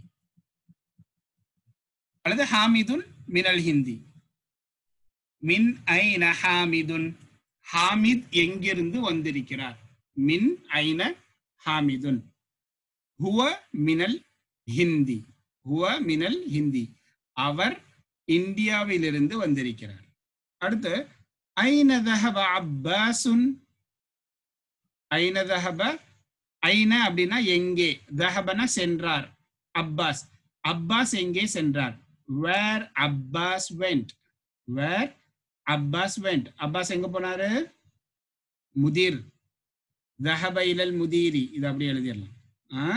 அல்லது ஹாமிதுன் மினல் ஹிந்தி மின் ஐன ஹாமிதுன் ஹாமித் எங்கிருந்து வந்திருக்கிறார் மின் ஐன ஹாமிதுன் ஹுவ மினல் ஹிந்தி ஹுவ மினல் ஹிந்தி அவர் இந்தியாவிலிருந்து வந்திருக்கிறார் அடுத்து ஐன தஹப அப்பாசுன் ஐன தஹப ஐன அப்படின்னா எங்கே தஹபனா சென்றார் அப்பாஸ் அப்பாஸ் எங்கே சென்றார் where Abbas went where Abbas went Abbas எங்க போனாரு முதிர் தஹப இலல் முதீரி இது அப்படியே எழுதிடலாம் ஆ?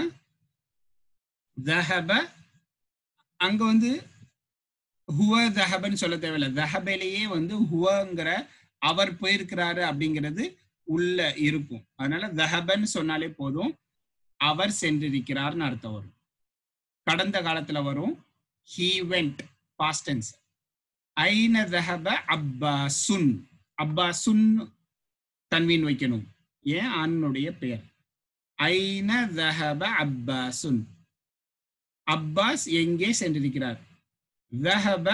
தஹப அங்க வந்து ஹுவ தஹபன்னு சொல்ல தேவையில்ல தஹபையிலேயே வந்து ஹுவங்கிற அவர் போயிருக்கிறாரு அப்படிங்கிறது உள்ள இருக்கும் அதனால தஹபன்னு சொன்னாலே போதும் அவர் சென்றிருக்கிறார்னு அர்த்தம் வரும் கடந்த காலத்துல வரும் ஹீ வெண்ட் பாஸ்டன்ஸ் ஐன தஹப அப்பாசுன் அப்பாசுன் தன்வீன் வைக்கணும் ஏன் ஆணுடைய பெயர் ஐன தஹப அப்பாசுன் அப்பாஸ் எங்கே சென்றிருக்கிறார் தஹப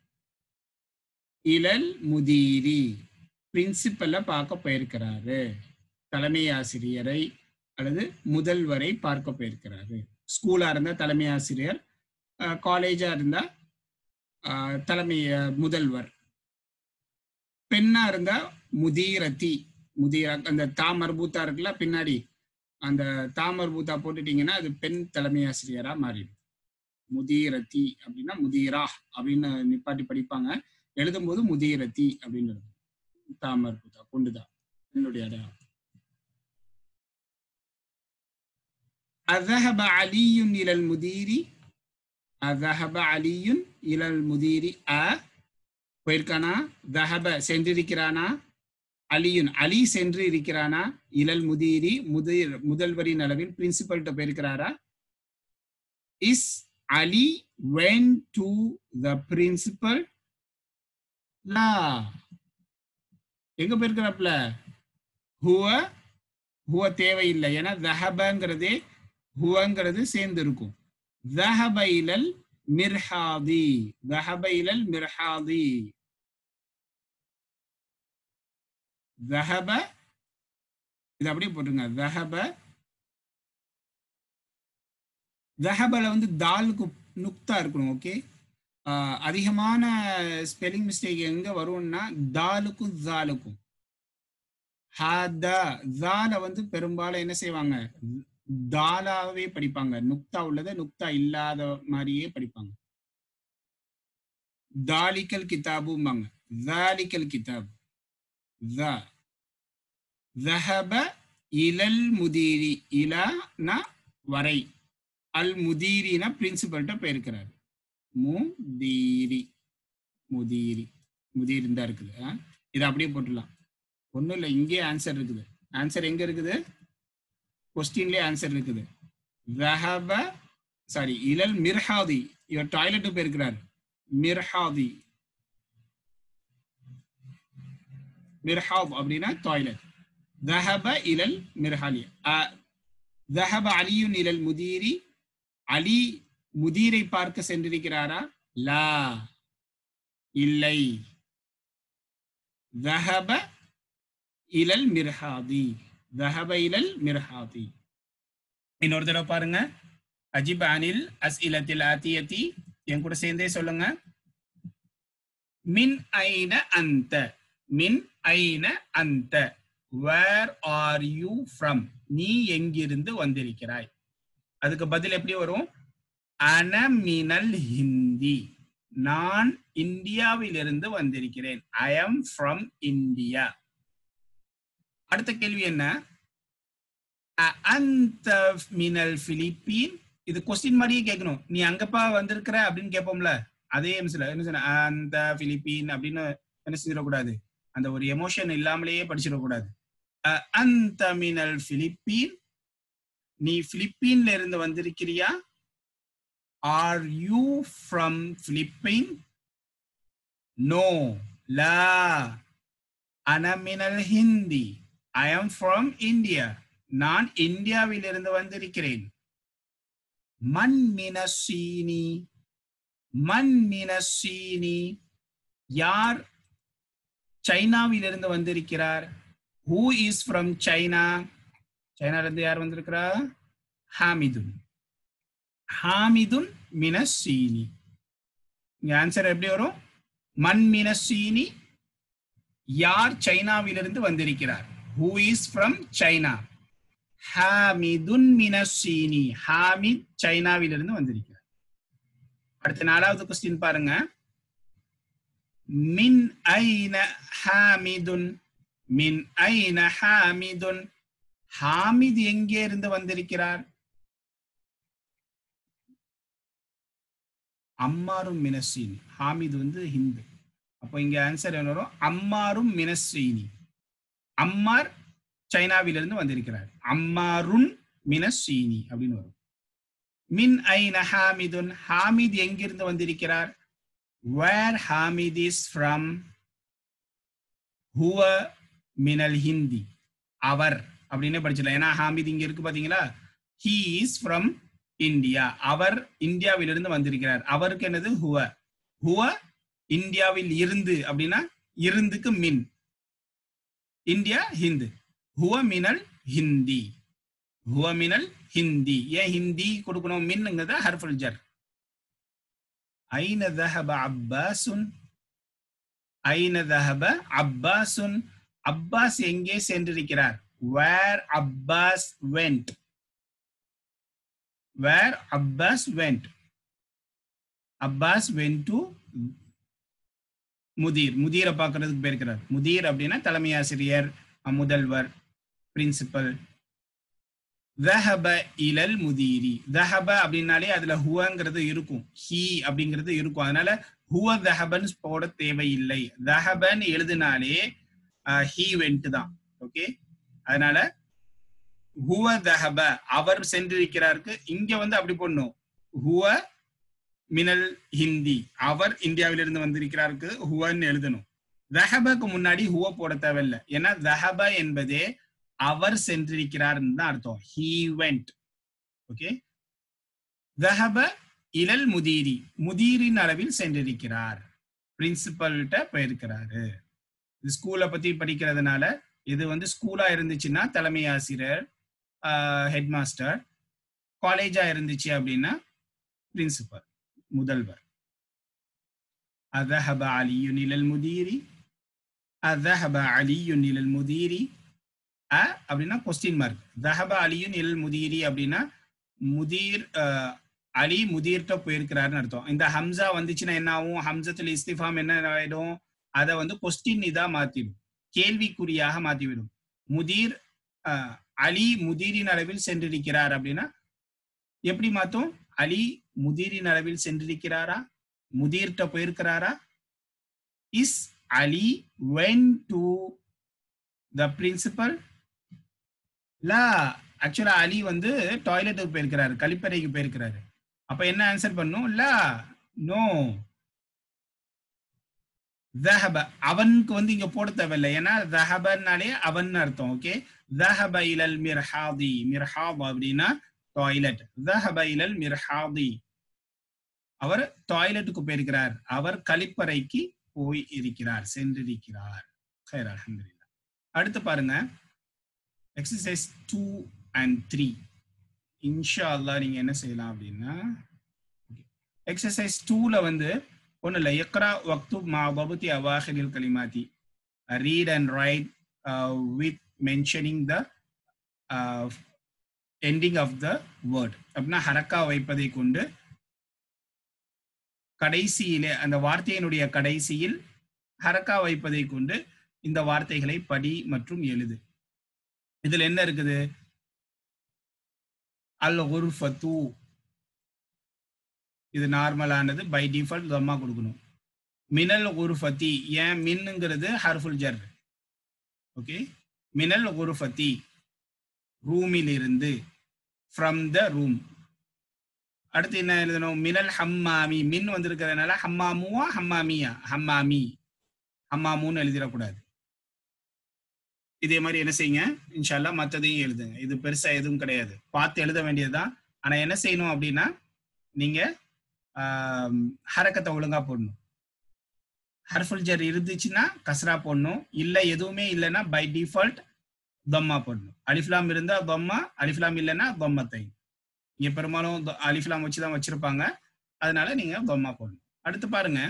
இலல் முதீரி பிரின்சிபல்ல பார்க்க போயிருக்கிறாரு தலைமை ஆசிரியரை அல்லது முதல்வரை பார்க்க போயிருக்கிறாரு ஸ்கூலா இருந்தா தலைமை ஆசிரியர் காலேஜா இருந்தா அஹ், தலைமை அஹ், முதல்வர் பெண்ணா இருந்தா முதீரதி முதீரா அந்த தாமர்பூத்தா இருக்குல்ல பின்னாடி அந்த தாமர்பூத்தா போட்டுட்டீங்கன்னா அது பெண் தலைமை ஆசிரியரா மாறிடும் முதீரதி அப்படின்னா முதீரா அப்படின்னு நிப்பாட்டி படிப்பாங்க எழுதும்போது முதீரதி அப்படின்னு எழுதும் தாமர்பூத்தா கொண்டுதான் என்னுடைய அடையாளம் أذهب علي إلى المدير أذهب علي إلى المدير أ போயிருக்கானா தஹப சென்றிருக்கிறானா அலியுன் அலி சென்று இருக்கிறானா இலல் முதீரி முதிர் முதல்வரின் அளவில் பிரின்சிபல்கிட்ட போயிருக்கிறாரா is Ali went to the principal லா எங்க போயிருக்கிறாப்ல ஹுவ ஹுவ தேவையில்லை ஏன்னா தஹபங்கிறதே ஹுவங்கிறது சேர்ந்து இருக்கும் தஹப இலல் மிர்ஹாதி தஹப இலல் மிர்ஹாதி தஹப இது அப்படியே போட்டுருங்க தஹப தஹபல வந்து தாலுக்கு நுக்தா இருக்கணும் ஓகே அதிகமான ஸ்பெல்லிங் மிஸ்டேக் எங்க வரும்னா தாலுக்கும் ஜாலுக்கும் ஹத ஜால வந்து பெரும்பாலும் என்ன செய்வாங்க தாலாவே படிப்பாங்க நுக்தா உள்ளதை நுக்தா இல்லாத மாதிரியே படிப்பாங்க தாலிக்கல் கிதாபும்பாங்க தாலிக்கல் கிதாப் ذا ذهب இலல் முதீரி இலனா வரை அல் முதீரினா பிரின்சிபல்கிட்ட போயிருக்கிறாரு முதீரி முதீரி முதீர் தான் இருக்குது ஆ? இதை அப்படியே போட்டுடலாம் ஒன்றும் இல்லை இங்கேயே ஆன்சர் இருக்குது ஆன்சர் எங்க இருக்குது கொஸ்டின்லேயே ஆன்சர் இருக்குது ذهب சாரி இலல் மிர்ஹாதி இவர் டாய்லெட்டு போயிருக்கிறார் மிர்ஹாதி மிர்ஹாப் அப்படின்னா டாய்லெட் ذهب إلى المرحلي ذهب علي إلى المدير அலி முதீரை பார்க்க சென்றிருக்கிறாரா லா இல்லை ذهب إلى المرحاضي ذهب إلى المرحاضي இன்னொரு தடவை பாருங்க அஜிப் அனில் அஸ் இலத்தில் ஆத்தியத்தி என் கூட சேர்ந்தே சொல்லுங்க மின் ஐன அந்த மின் ஐன அந்த வேர் ஆர் யூ ஃப்ரம் நீ எங்கிருந்து வந்திருக்கிறாய் அதுக்கு பதில் எப்படி வரும் அனமினல் ஹிந்தி நான் இந்தியாவிலிருந்து வந்திருக்கிறேன் ஐ எம் ஃப்ரம் இந்தியா அடுத்த கேள்வி என்ன அந்த மினல் பிலிப்பீன் இது கொஸ்டின் மாதிரியே கேட்கணும் நீ அங்கப்பா வந்திருக்கிற அப்படின்னு கேட்போம்ல அதே எம்ஸ்ல என்ன சொன்ன அந்த பிலிப்பீன் அப்படின்னு என்ன செஞ்சிடக்கூடாது அந்த ஒரு எமோஷன் இல்லாமலேயே படிச்சிடக்கூடாது அந்த மினல் பிலிப்பீன் நீ பிலிப்பீன்ல இருந்து வந்திருக்கிறியா are you from Philippine no லா அனமினல் ஹிந்தி ஐ எம் ஃப்ரம் இந்தியா நான் இந்தியாவிலிருந்து வந்திருக்கிறேன் மண் மினசீனி மண் மினசீனி யார் சைனாவிலிருந்து வந்திருக்கிறார் ஹூ இஸ் ஃப்ரம் சைனா சைனால இருந்து யார் வந்திருக்கிறா ஹாமிதுன் ஹாமிதுன் மினசீனி இங்க ஆன்சர் எப்படி வரும் மண் மினசீனி யார் சைனாவிலிருந்து வந்திருக்கிறார் ஹூ இஸ் ஃப்ரம் சைனா ஹாமிதுன் மினசீனி ஹாமித் சைனாவிலிருந்து வந்திருக்கிறார் அடுத்த நாலாவது கொஸ்டின் பாருங்க மின் ஐன ஹாமிதுன் மின் ஐன ஹாமிதுன் ஹாமித் எங்கே இருந்து வந்திருக்கிறார் அம்மாரும் மினசீனி ஹாமித் வந்து ஹிந்து அப்போ இங்க ஆன்சர் என்ன வரும் அம்மாரும் மினசீனி அம்மார் சைனாவிலிருந்து வந்திருக்கிறார் அம்மாருன் மினசீனி அப்படின்னு வரும் மின் ஐன ஹாமிதுன் ஹாமித் எங்கிருந்து வந்திருக்கிறார் வேர் ஹாமித் இஸ் ஃப்ரம் ஹுவ மினல் ஹிந்தி அவர் அப்படின்னு படிச்சிடலாம் ஏன்னா ஹாமித் இங்க இருக்கு பாத்தீங்களா ஹீ இஸ் ஃப்ரம் இந்தியா அவர் இந்தியாவிலிருந்து வந்திருக்கிறார் அவருக்கு என்னது ஹுவ ஹுவ இந்தியாவில் இருந்து அப்படின்னா இருந்துக்கு மின் இந்தியா ஹிந்து ஹுவ மினல் ஹிந்தி ஹுவ மினல் ஹிந்தி ஏன் ஹிந்தி கொடுக்கணும் மின்னுங்கிறத ஹர்ஃபுல் ஜர் ஐன தஹப அப்பாசுன் ஐன தஹப அப்பாசுன் அப்பாஸ் எங்கே சென்றிருக்கிறார் where Abbas went where Abbas went Abbas went to முதீர் முதீரை பார்க்கறதுக்கு போயிருக்கிறார் முதீர் அப்படின்னா தலைமை ஆசிரியர் முதல்வர் பிரின்சிபல் தஹப இலல் முதீரி தஹப அப்படின்னாலே அதுல ஹுவங்கிறது இருக்கும் ஹி அப்படிங்கிறது இருக்கும் அதனால ஹுவ தஹபன் போட தேவையில்லை தஹபன் எழுதினாலே ஹி வெண்ட் தான் ஓகே அதனால ஹுவ தஹப அவர் சென்றிருக்கிறாருக்கு இங்க வந்து அப்படி போடணும் ஹுவ மினல் ஹிந்தி அவர் இந்தியாவிலிருந்து வந்திருக்கிறாருக்கு ஹுவன்னு எழுதணும் தஹபக்கு முன்னாடி ஹுவ போட தேவையில்லை ஏன்னா தஹப என்பதே அவர் சென்றிருக்கிறார்னு தான் அர்த்தம் ஹீ வெண்ட் ஓகே தஹப இலல் முதீரி முதீரின் அளவில் சென்றிருக்கிறார் பிரின்சிபல்கிட்ட போயிருக்கிறாரு இது ஸ்கூலை பத்தி படிக்கிறதுனால இது வந்து ஸ்கூலா இருந்துச்சுன்னா தலைமை ஆசிரியர் ஹெட் மாஸ்டர் காலேஜா இருந்துச்சு அப்படின்னா பிரின்சிபல் முதல்வர் أذهب علي إلى المدير أذهب علي إلى المدير அ அப்படின்னா கொஸ்டின் மார்க் தஹப அலியுன் இல் முதீரி அப்படின்னா முதீர் அலி முதீர்கிட்ட போயிருக்கிறாருன்னு அர்த்தம் இந்த ஹம்சா வந்துச்சுன்னா என்ன ஆகும் ஹம்சத்துல இஸ்திஃபாம் என்ன ஆயிடும் அதை வந்து கொஸ்டின் இதா மாத்திடும் கேள்விக்குறியாக மாத்திவிடும் முதீர் அலி முதீரின் அளவில் சென்றிருக்கிறார் அப்படின்னா எப்படி மாத்தும் அலி முதீரின் அளவில் சென்றிருக்கிறாரா முதீர்கிட்ட போயிருக்கிறாரா is Ali went to the principal லா ஆக்சுவலா அலி வந்து டாய்லெட்டுக்கு போயிருக்கிறாரு கழிப்பறைக்கு போயிருக்கிறாரு அப்ப என்ன ஆன்சர் பண்ணும் லா நோ தஹப அவனுக்கு வந்து இங்க போட தேவையில்லை ஏன்னா தஹபன்னாலே அவன் அர்த்தம் ஓகே தஹப இலல் மிர்ஹாதி மிர்ஹாத் அப்படின்னா டாய்லெட் தஹப இலல் மிர்ஹாதி அவர் டாய்லெட்டுக்கு போயிருக்கிறார் அவர் கழிப்பறைக்கு போய் இருக்கிறார் சென்றிருக்கிறார் ஹைர் அல்ஹம்துலில்லாஹ் அடுத்து பாருங்க எக்ஸசைஸ் டூ அண்ட் த்ரீ இன்ஷா அல்லாஹ் நீங்க என்ன செய்யலாம் அப்படின்னா எக்ஸசைஸ் டூல வந்து ஒன்றும் இல்லை எக்ரா வக்து மா பபுத்தி அவாஹிரில் கலிமாத்தி read and write with mentioning the ending of the word அப்படின்னா ஹரக்கா வைப்பதை கொண்டு கடைசியிலே அந்த வார்த்தையினுடைய கடைசியில் ஹரக்கா வைப்பதை கொண்டு இந்த வார்த்தைகளை படி மற்றும் எழுது இதுல என்ன இருக்குது அல் குர்ஃபத்து இது நார்மலானது பை டிஃபால்ட் தம்மா கொடுக்கணும் மினல் குருஃபத்தி ஏன் மின்னுங்கிறது ஹர்ஃபுல் ஜர் ஓகே மினல் குருஃபத்தி ரூமில் இருந்து ஃப்ரம் த ரூம் அடுத்து என்ன எழுதணும் மினல் ஹம்மாமி மின் வந்திருக்கிறதுனால ஹம்மாமுவா ஹம்மாமியா ஹம்மாமி ஹம்மாமுன்னு எழுதிடக்கூடாது இதே மாதிரி என்ன செய்யுங்க இன்ஷால்லா மற்றதையும் எழுதுங்க இது பெருசா எதுவும் கிடையாது பார்த்து எழுத வேண்டியதுதான் ஆனா என்ன செய்யணும் அப்படின்னா நீங்க ஹரக்கத்தை ஒழுங்கா போடணும் ஹர்ஃபுல் ஜர் இருந்துச்சுன்னா கஸ்ரா போடணும் இல்ல எதுவுமே இல்லைன்னா பை டிஃபால்ட் தொம்மா போடணும் அலிஃப்லாம் இருந்தா தொம்மா அலிஃப்லாம் இல்லைன்னா தொம்மத்தை இங்க பெரும்பாலும் அலிஃப்லாம் வச்சுதான் வச்சிருப்பாங்க அதனால நீங்க தொம்மா போடணும் அடுத்து பாருங்க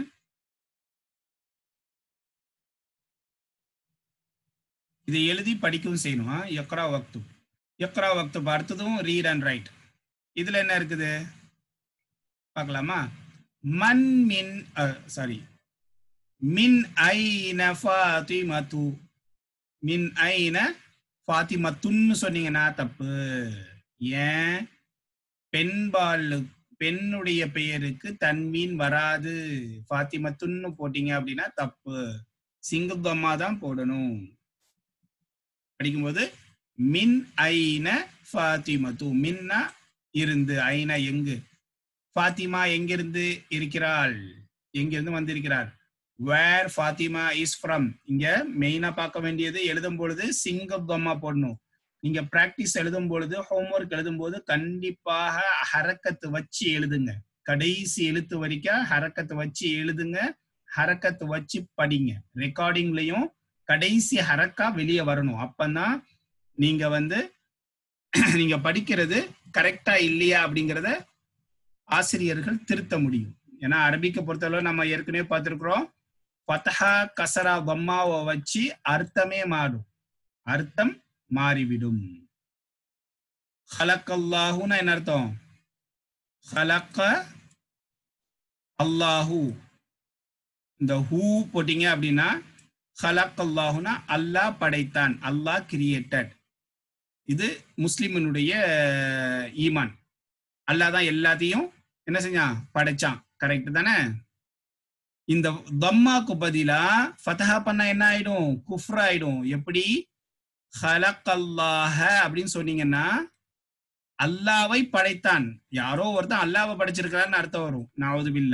இதை எழுதி படிக்கவும் செய்யணும் எக்ரா வக்து எக்ரா வக்து அடுத்ததும் ரீட் அண்ட் ரைட் இதுல என்ன இருக்குது பார்க்கலாமா மன் மின் சாரி மின் ஐன ஃபாத்திமத்து மின் ஐன ஃபாத்திமத்துன்னு சொன்னீங்கன்னா தப்பு ஏன் பெண்பால் பெண்ணுடைய பெயருக்கு தன்மீன் வராது ஃபாத்திமத்துன்னு போட்டீங்க அப்படின்னா தப்பு சிங்கத்தம்மா தான் போடணும் படிக்கும்போது மின் ஐன ஃபாத்திமத்து மின்னா இருந்து ஐன எங்கு ஃபாத்திமா எங்கிருந்து இருக்கிறாள் எங்கிருந்து வந்திருக்கிறார் வேர் ஃபாத்திமா இஸ் ஃப்ரம் இங்க மெயினா பார்க்க வேண்டியது எழுதும் பொழுது சிங்கப்பம்மா போடணும் நீங்க பிராக்டிஸ் எழுதும் பொழுது ஹோம்ஒர்க் எழுதும் போது கண்டிப்பாக ஹரக்கத்து வச்சு எழுதுங்க கடைசி எழுத்து வரைக்கும் ஹரக்கத்து வச்சு எழுதுங்க ஹரக்கத்து வச்சு படிங்க ரெக்கார்டிங்லயும் கடைசி ஹரக்கா வெளியே வரணும் அப்பதான் நீங்க வந்து நீங்க படிக்கிறது கரெக்டா இல்லையா அப்படிங்கிறத ஆசிரியர்கள் திருத்த முடியும் ஏன்னா அரபிக்கை பொறுத்தளவு நம்ம ஏற்கனவே பார்த்திருக்கிறோம் பத்தஹா கசரா பம்மாவை வச்சு அர்த்தமே மாறும் அர்த்தம் மாறிவிடும் ஹலக்கல்லாஹுன்னா என்ன அர்த்தம் ஹலக்க அல்லாஹு இந்த ஹூ போட்டீங்க அப்படின்னா ஹலக் அல்லாஹுனா அல்லாஹ் படைத்தான் அல்லாஹ் கிரியேட்டட் இது முஸ்லிமனுடைய ஈமான் அல்லாஹ் தான் எல்லாத்தையும் என்ன செஞ்சான் படைச்சான் கரெக்ட் தானே இந்த தம்மாக்கு பதிலா ஃபதஹா பண்ணா என்ன ஆயிடும் குஃப்ர ஆயிடும் எப்படி ஹலக்கல்லாஹ அப்படின்னு சொன்னீங்கன்னா அல்லாவை படைத்தான் யாரோ ஒருத்தன் அல்லாவை படைச்சிருக்கிறான்னு அர்த்தம் வரும் நாவது பில்ல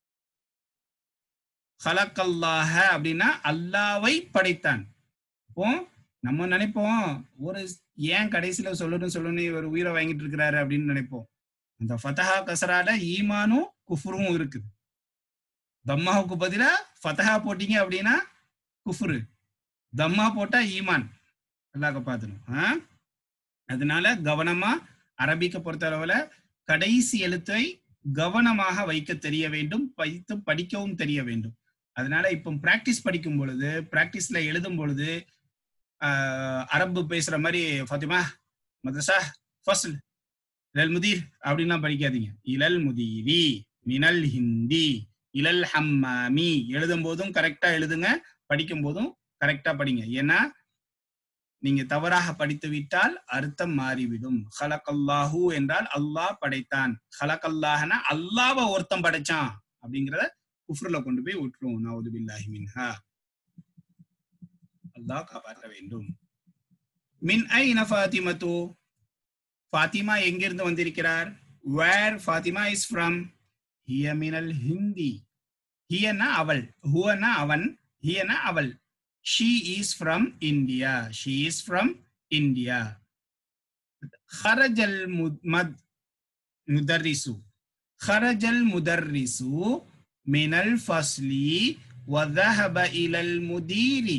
ஹலக்கல்லாஹ அப்படின்னா அல்லாவை படைத்தான் இப்போ நம்ம நினைப்போம் ஒரு ஏன் கடைசியில சொல்லணும் சொல்லணும் இவர் உயிரை வாங்கிட்டு இருக்கிறாரு அப்படின்னு நினைப்போம் அந்த ஃபதஹா கசரால ஈமானும் குஃபுரும் இருக்குது தம்மாவுக்கு பதிலா ஃபதஹா போட்டீங்க அப்படின்னா குஃபுரு தம்மா போட்டா ஈமான் அல்லாஹ் பார்த்துணும் அதனால கவனமா அரபிக்க பொறுத்தளவுல கடைசி எழுத்தை கவனமாக வைக்க தெரிய வேண்டும் வைத்து படிக்கவும் தெரிய வேண்டும் அதனால இப்போ பிராக்டிஸ் படிக்கும் பொழுது பிராக்டிஸ்ல எழுதும் பொழுது அரபு பேசுற மாதிரி ஃபாத்திமா மதரசா ஃபஸ்ல் இலல் முதீர் அப்படின்லாம் படிக்காதீங்க இலல் முதீரி மினல் ஹிந்தி இலல் ஹம்மாமி எழுதும் போதும் கரெக்டா எழுதுங்க படிக்கும் போதும் கரெக்டா படிங்க ஏன்னா நீங்க தவறாக படித்து விட்டால் அர்த்தம் மாறிவிடும் ஹலக்கல்லாஹூ என்றால் அல்லாஹ் படைத்தான் ஹலக்கல்லாஹனா அல்லாவை ஒருத்தம் படைச்சான் அப்படிங்கிறத குஃப்ருல கொண்டு போய் விட்டுருவோம் நவது பில்லாஹி மின்ஹா அல்லாஹ் காப்பாற்ற வேண்டும் மின் ஐன ஃபாத்திமத்து ஃபாத்திமா எங்கிருந்து வந்திருக்கிறார் வேர் ஃபாத்திமா இஸ் ஃப்ரம் ஹிய மினல் ஹிந்தி ஹியனா அவள் ஹுவனா அவன் ஹியனா அவள் she is from India she is from India ஹரஜல் மத் முதர்ரிசு ஹரஜல் முதர்ரிசு மினல் ஃபஸ்லி وذهب إلى المدير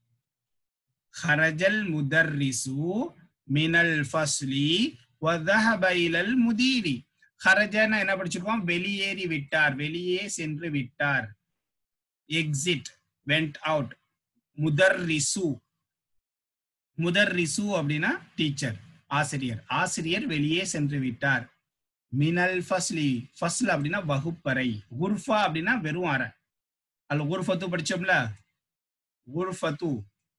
خرج المدرس من الفصل وذهب إلى المدير خرجنا என்ன படிச்சிருக்கோம் வெளியேறி விட்டார் வெளியே சென்று விட்டார் எக்ஸிட் வெண்ட் அவுட் முதர்ரிசு முதர்ரிசு அப்படின்னா டீச்சர் ஆசிரியர் ஆசிரியர் வெளியே சென்று விட்டார் மினல் ஃபஸ்லி ஃபஸ்ல் அப்படின்னா வகுப்பறை குர்ஃபா அப்படின்னா வெறும் அறை அல் குர்ஃபத்து படிச்சோம்ல குர்ஃபத்து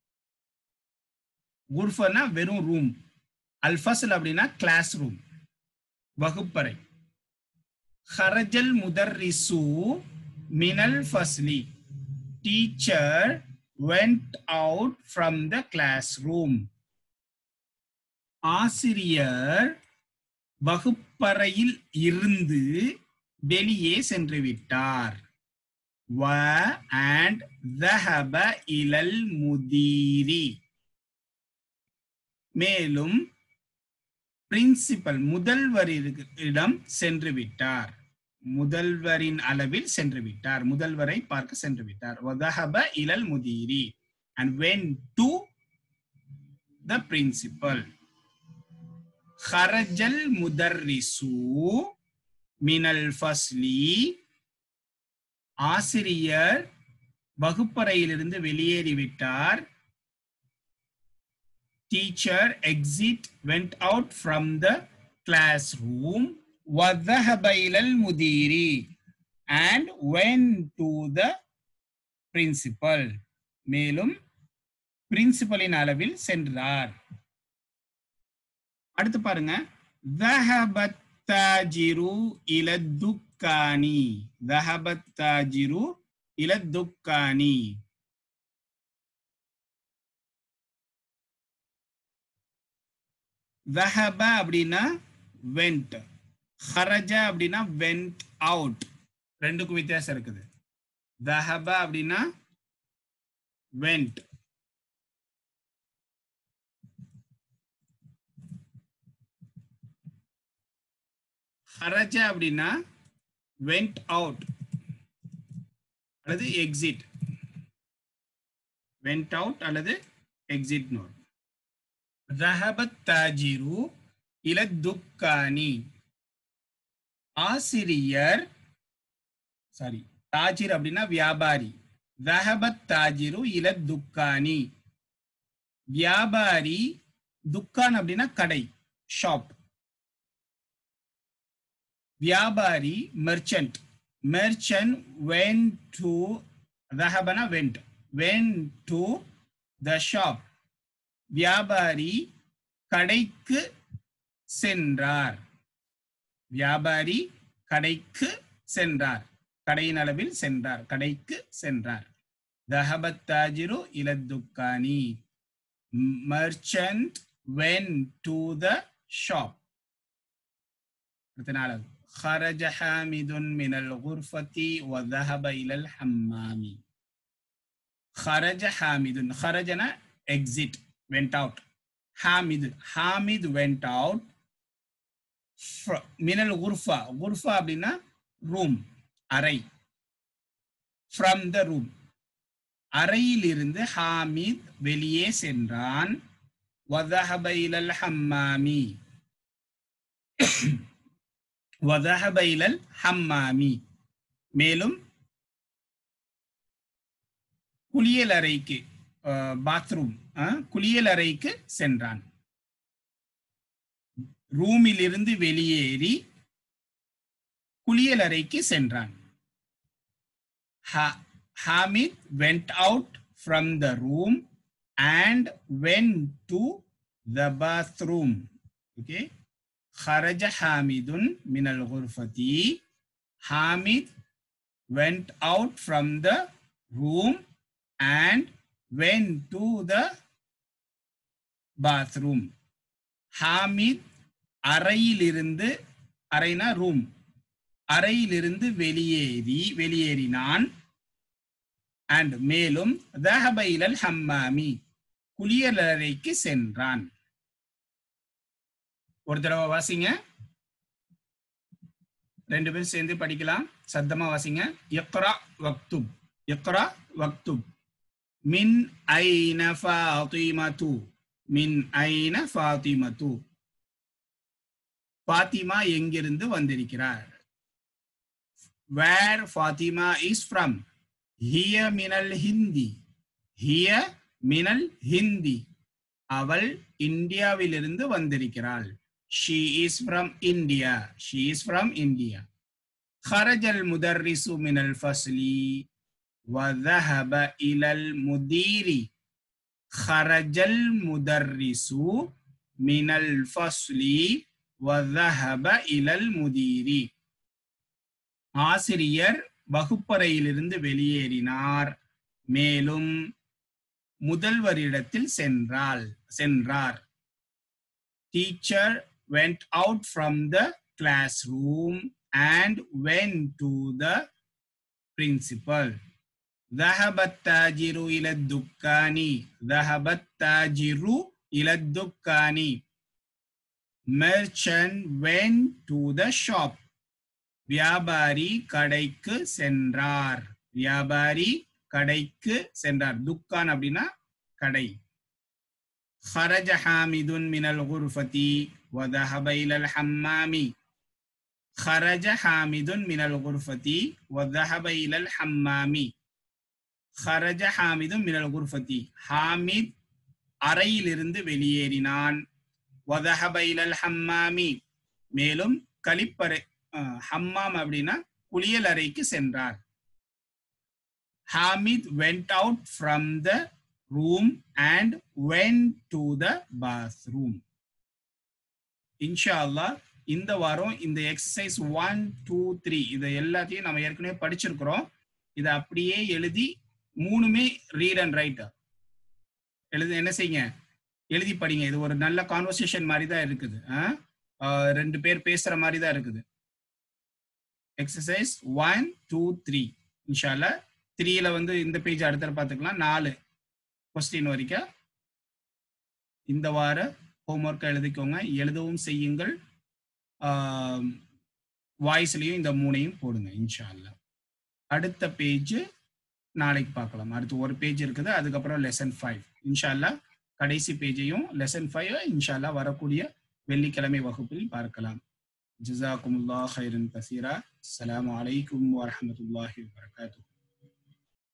குர்ஃபனா வெறும் ரூம் அல் ஃபஸ்ல் அப்படின்னா கிளாஸ் ரூம் வகுப்பறை ஹரஜல் முதர்ரிசு மினல் ஃபஸ்லி teacher went out from the classroom ஆசிரியர் வகுப்பறையில் இருந்து வெளியே சென்று விட்டார் வ அண்ட் தஹப இலல் முதீரி மேலும் பிரின்சிபல் முதல்வரிடம் சென்று விட்டார் முதல்வரின் அளவில் சென்று விட்டார் முதல்வரை பார்க்க சென்று விட்டார் வதஹப இலல் முதீரி and went to the principal ஹரஜல் முதர்ரிசு மினல் ஃபஸ்லி ஆசிரியர் வகுப்பறையிலிருந்து வெளியேறிவிட்டார் teacher exit went out from the classroom وذهب إلى المدير and went to the principal மேலும் பிரின்சிபலின் அளவில் சென்றார் அடுத்து பாருங்க ذهب التاجر إلى الدكان ذهب التاجر إلى الدكان ذهب அப்படின்னா went ஹரஜ அப்படின்னா வெண்ட் அவுட் ரெண்டுக்கும் வித்தியாசம் இருக்குது தஹப அப்படின்னா வெண்ட் ஹரஜ அப்படின்னா வெண்ட் அவுட் அல்லது எக்ஸிட் வெண்ட் அவுட் அல்லது எக்ஸிட் நோட் ரஹபத் தாஜிரு இல துக்கானி ஆசிரியர் சாரி தாஜிர் அப்படின்னா வியாபாரி தஹபத் தாஜிரு இல துக்கானி வியாபாரி துக்கான் அப்படின்னா கடை ஷாப் வியாபாரி மெர்ச்சன்ட் மெர்ச்சன்ட் வென் டு தஹபனா went went to the shop வியாபாரி கடைக்கு சென்றார் வியாபாரி கடைக்கு சென்றார் கடையின் அளவில் சென்றார் கடைக்கு சென்றார் தஹபத் தாஜிரு இலத்துக்கானி merchant went to the shop அடுத்த நாள் خرج حامد من الغرفة وذهب إلى الحمام خرج حامد خرجنا exit went out حامد حامد went out மினல் குர்ஃபா குர்ஃபா அப்படின்னா ரூம் அறை ஃப்ரம் த ரூம் அறையிலிருந்து ஹாமித் வெளியே சென்றான் வதஹப இலல் ஹம்மாமி வதஹப இலல் ஹம்மாமி மேலும் குளியல் அறைக்கு பாத்ரூம் குளியல் அறைக்கு சென்றான் ரூமில் இருந்து வெளியேறி குளியல் அறைக்கு சென்றான் Hamid went out from the room and went to the bathroom okay خرج حامد من الغرفة حامد went out from the room and went to the bathroom Hamid அறையிலிருந்து அறைனா ரூம் அறையிலிருந்து வெளியேறி வெளியேறினான் அண்ட் மேலும் தஹபைலல் ஹம்மாமி குளியலறைக்கு சென்றான் ஒரு தடவை வாசிங்க ரெண்டு பேரும் சேர்ந்து படிக்கலாம் சத்தமா வாசிங்க இக்ரா வக்துப் இக்ரா வக்துப் மின் ஐன ஃபாத்திமது மின் ஐன ஃபாத்திமது ஃபாத்திமா எங்கிருந்து வந்திருக்கிறார் வேர் ஃபாத்திமா இஸ் ஃப்ரம் ஹிய மினல் ஹிந்தி ஹிய மினல் ஹிந்தி அவள் இந்தியாவிலிருந்து வந்திருக்கிறாள் she is from India she is from India خرج المدرس من الفصل وذهب إلى المدير خرج المدرس من الفصل وذهب إلى المدير ஆசிரியர் வகுப்பறையிலிருந்து வெளியேறினார் மேலும் முதல்வரிடத்தில் சென்றாள் சென்றார் teacher went out from the classroom and went to the principal ذهب التاجر إلى الدكان ذهب التاجر إلى الدكان merchant went to the shop வியாபாரி கடைக்கு சென்றார் வியாபாரி கடைக்கு சென்றார் துக்கான் அப்படின்னா கடை خرج حامد من الغرفة وذهب إلى الحمام خرج حامد من الغرفة وذهب إلى الحمام خرج حامد من الغرفة ஹாமித் அறையிலிருந்து வெளியேறினான் وذهب إلى الحمام மேலும் கழிப்பறை ஹம்மாம் அப்படின்னா குளியல் அறைக்கு சென்றார் Hamid went out from the room and went to the bathroom இன்ஷா அல்லாஹ் இந்த வாரம் இந்த எக்ஸசைஸ் ஒன் டூ த்ரீ இதை எல்லாத்தையும் நம்ம ஏற்கனவே படிச்சிருக்கிறோம் இதை அப்படியே எழுதி மூணுமே ரீட் அண்ட் ரைட் எழுதி என்ன செய்யுங்க எழுதி படிங்க இது ஒரு நல்ல கான்வர்சேஷன் மாதிரி தான் இருக்குது ரெண்டு பேர் பேசுற மாதிரி தான் இருக்குது எக்ஸசைஸ் ஒன் டூ த்ரீ இன்ஷால்ல த்ரீல வந்து இந்த பேஜ் அடுத்த பார்த்துக்கலாம் நாலு கொஸ்டின் வரைக்கும் இந்த வார ஹோம்ஒர்க்கை எழுதிக்கோங்க எழுதவும் செய்யுங்கள் வாய்ஸ்லையும் இந்த மூணையும் போடுங்க இன்ஷால்ல அடுத்த பேஜ் நாளைக்கு பார்க்கலாம் அடுத்து ஒரு பேஜ் இருக்குது அதுக்கப்புறம் லெசன் ஃபைவ் இன்ஷால்லா கடைசி பேஜையும் லெசன் ஃபைவ் இன்ஷால்லா வரக்கூடிய வெள்ளிக்கிழமை வகுப்பில் பார்க்கலாம் جزاكم الله خيرا كثيرا السلام عليكم ورحمة الله وبركاته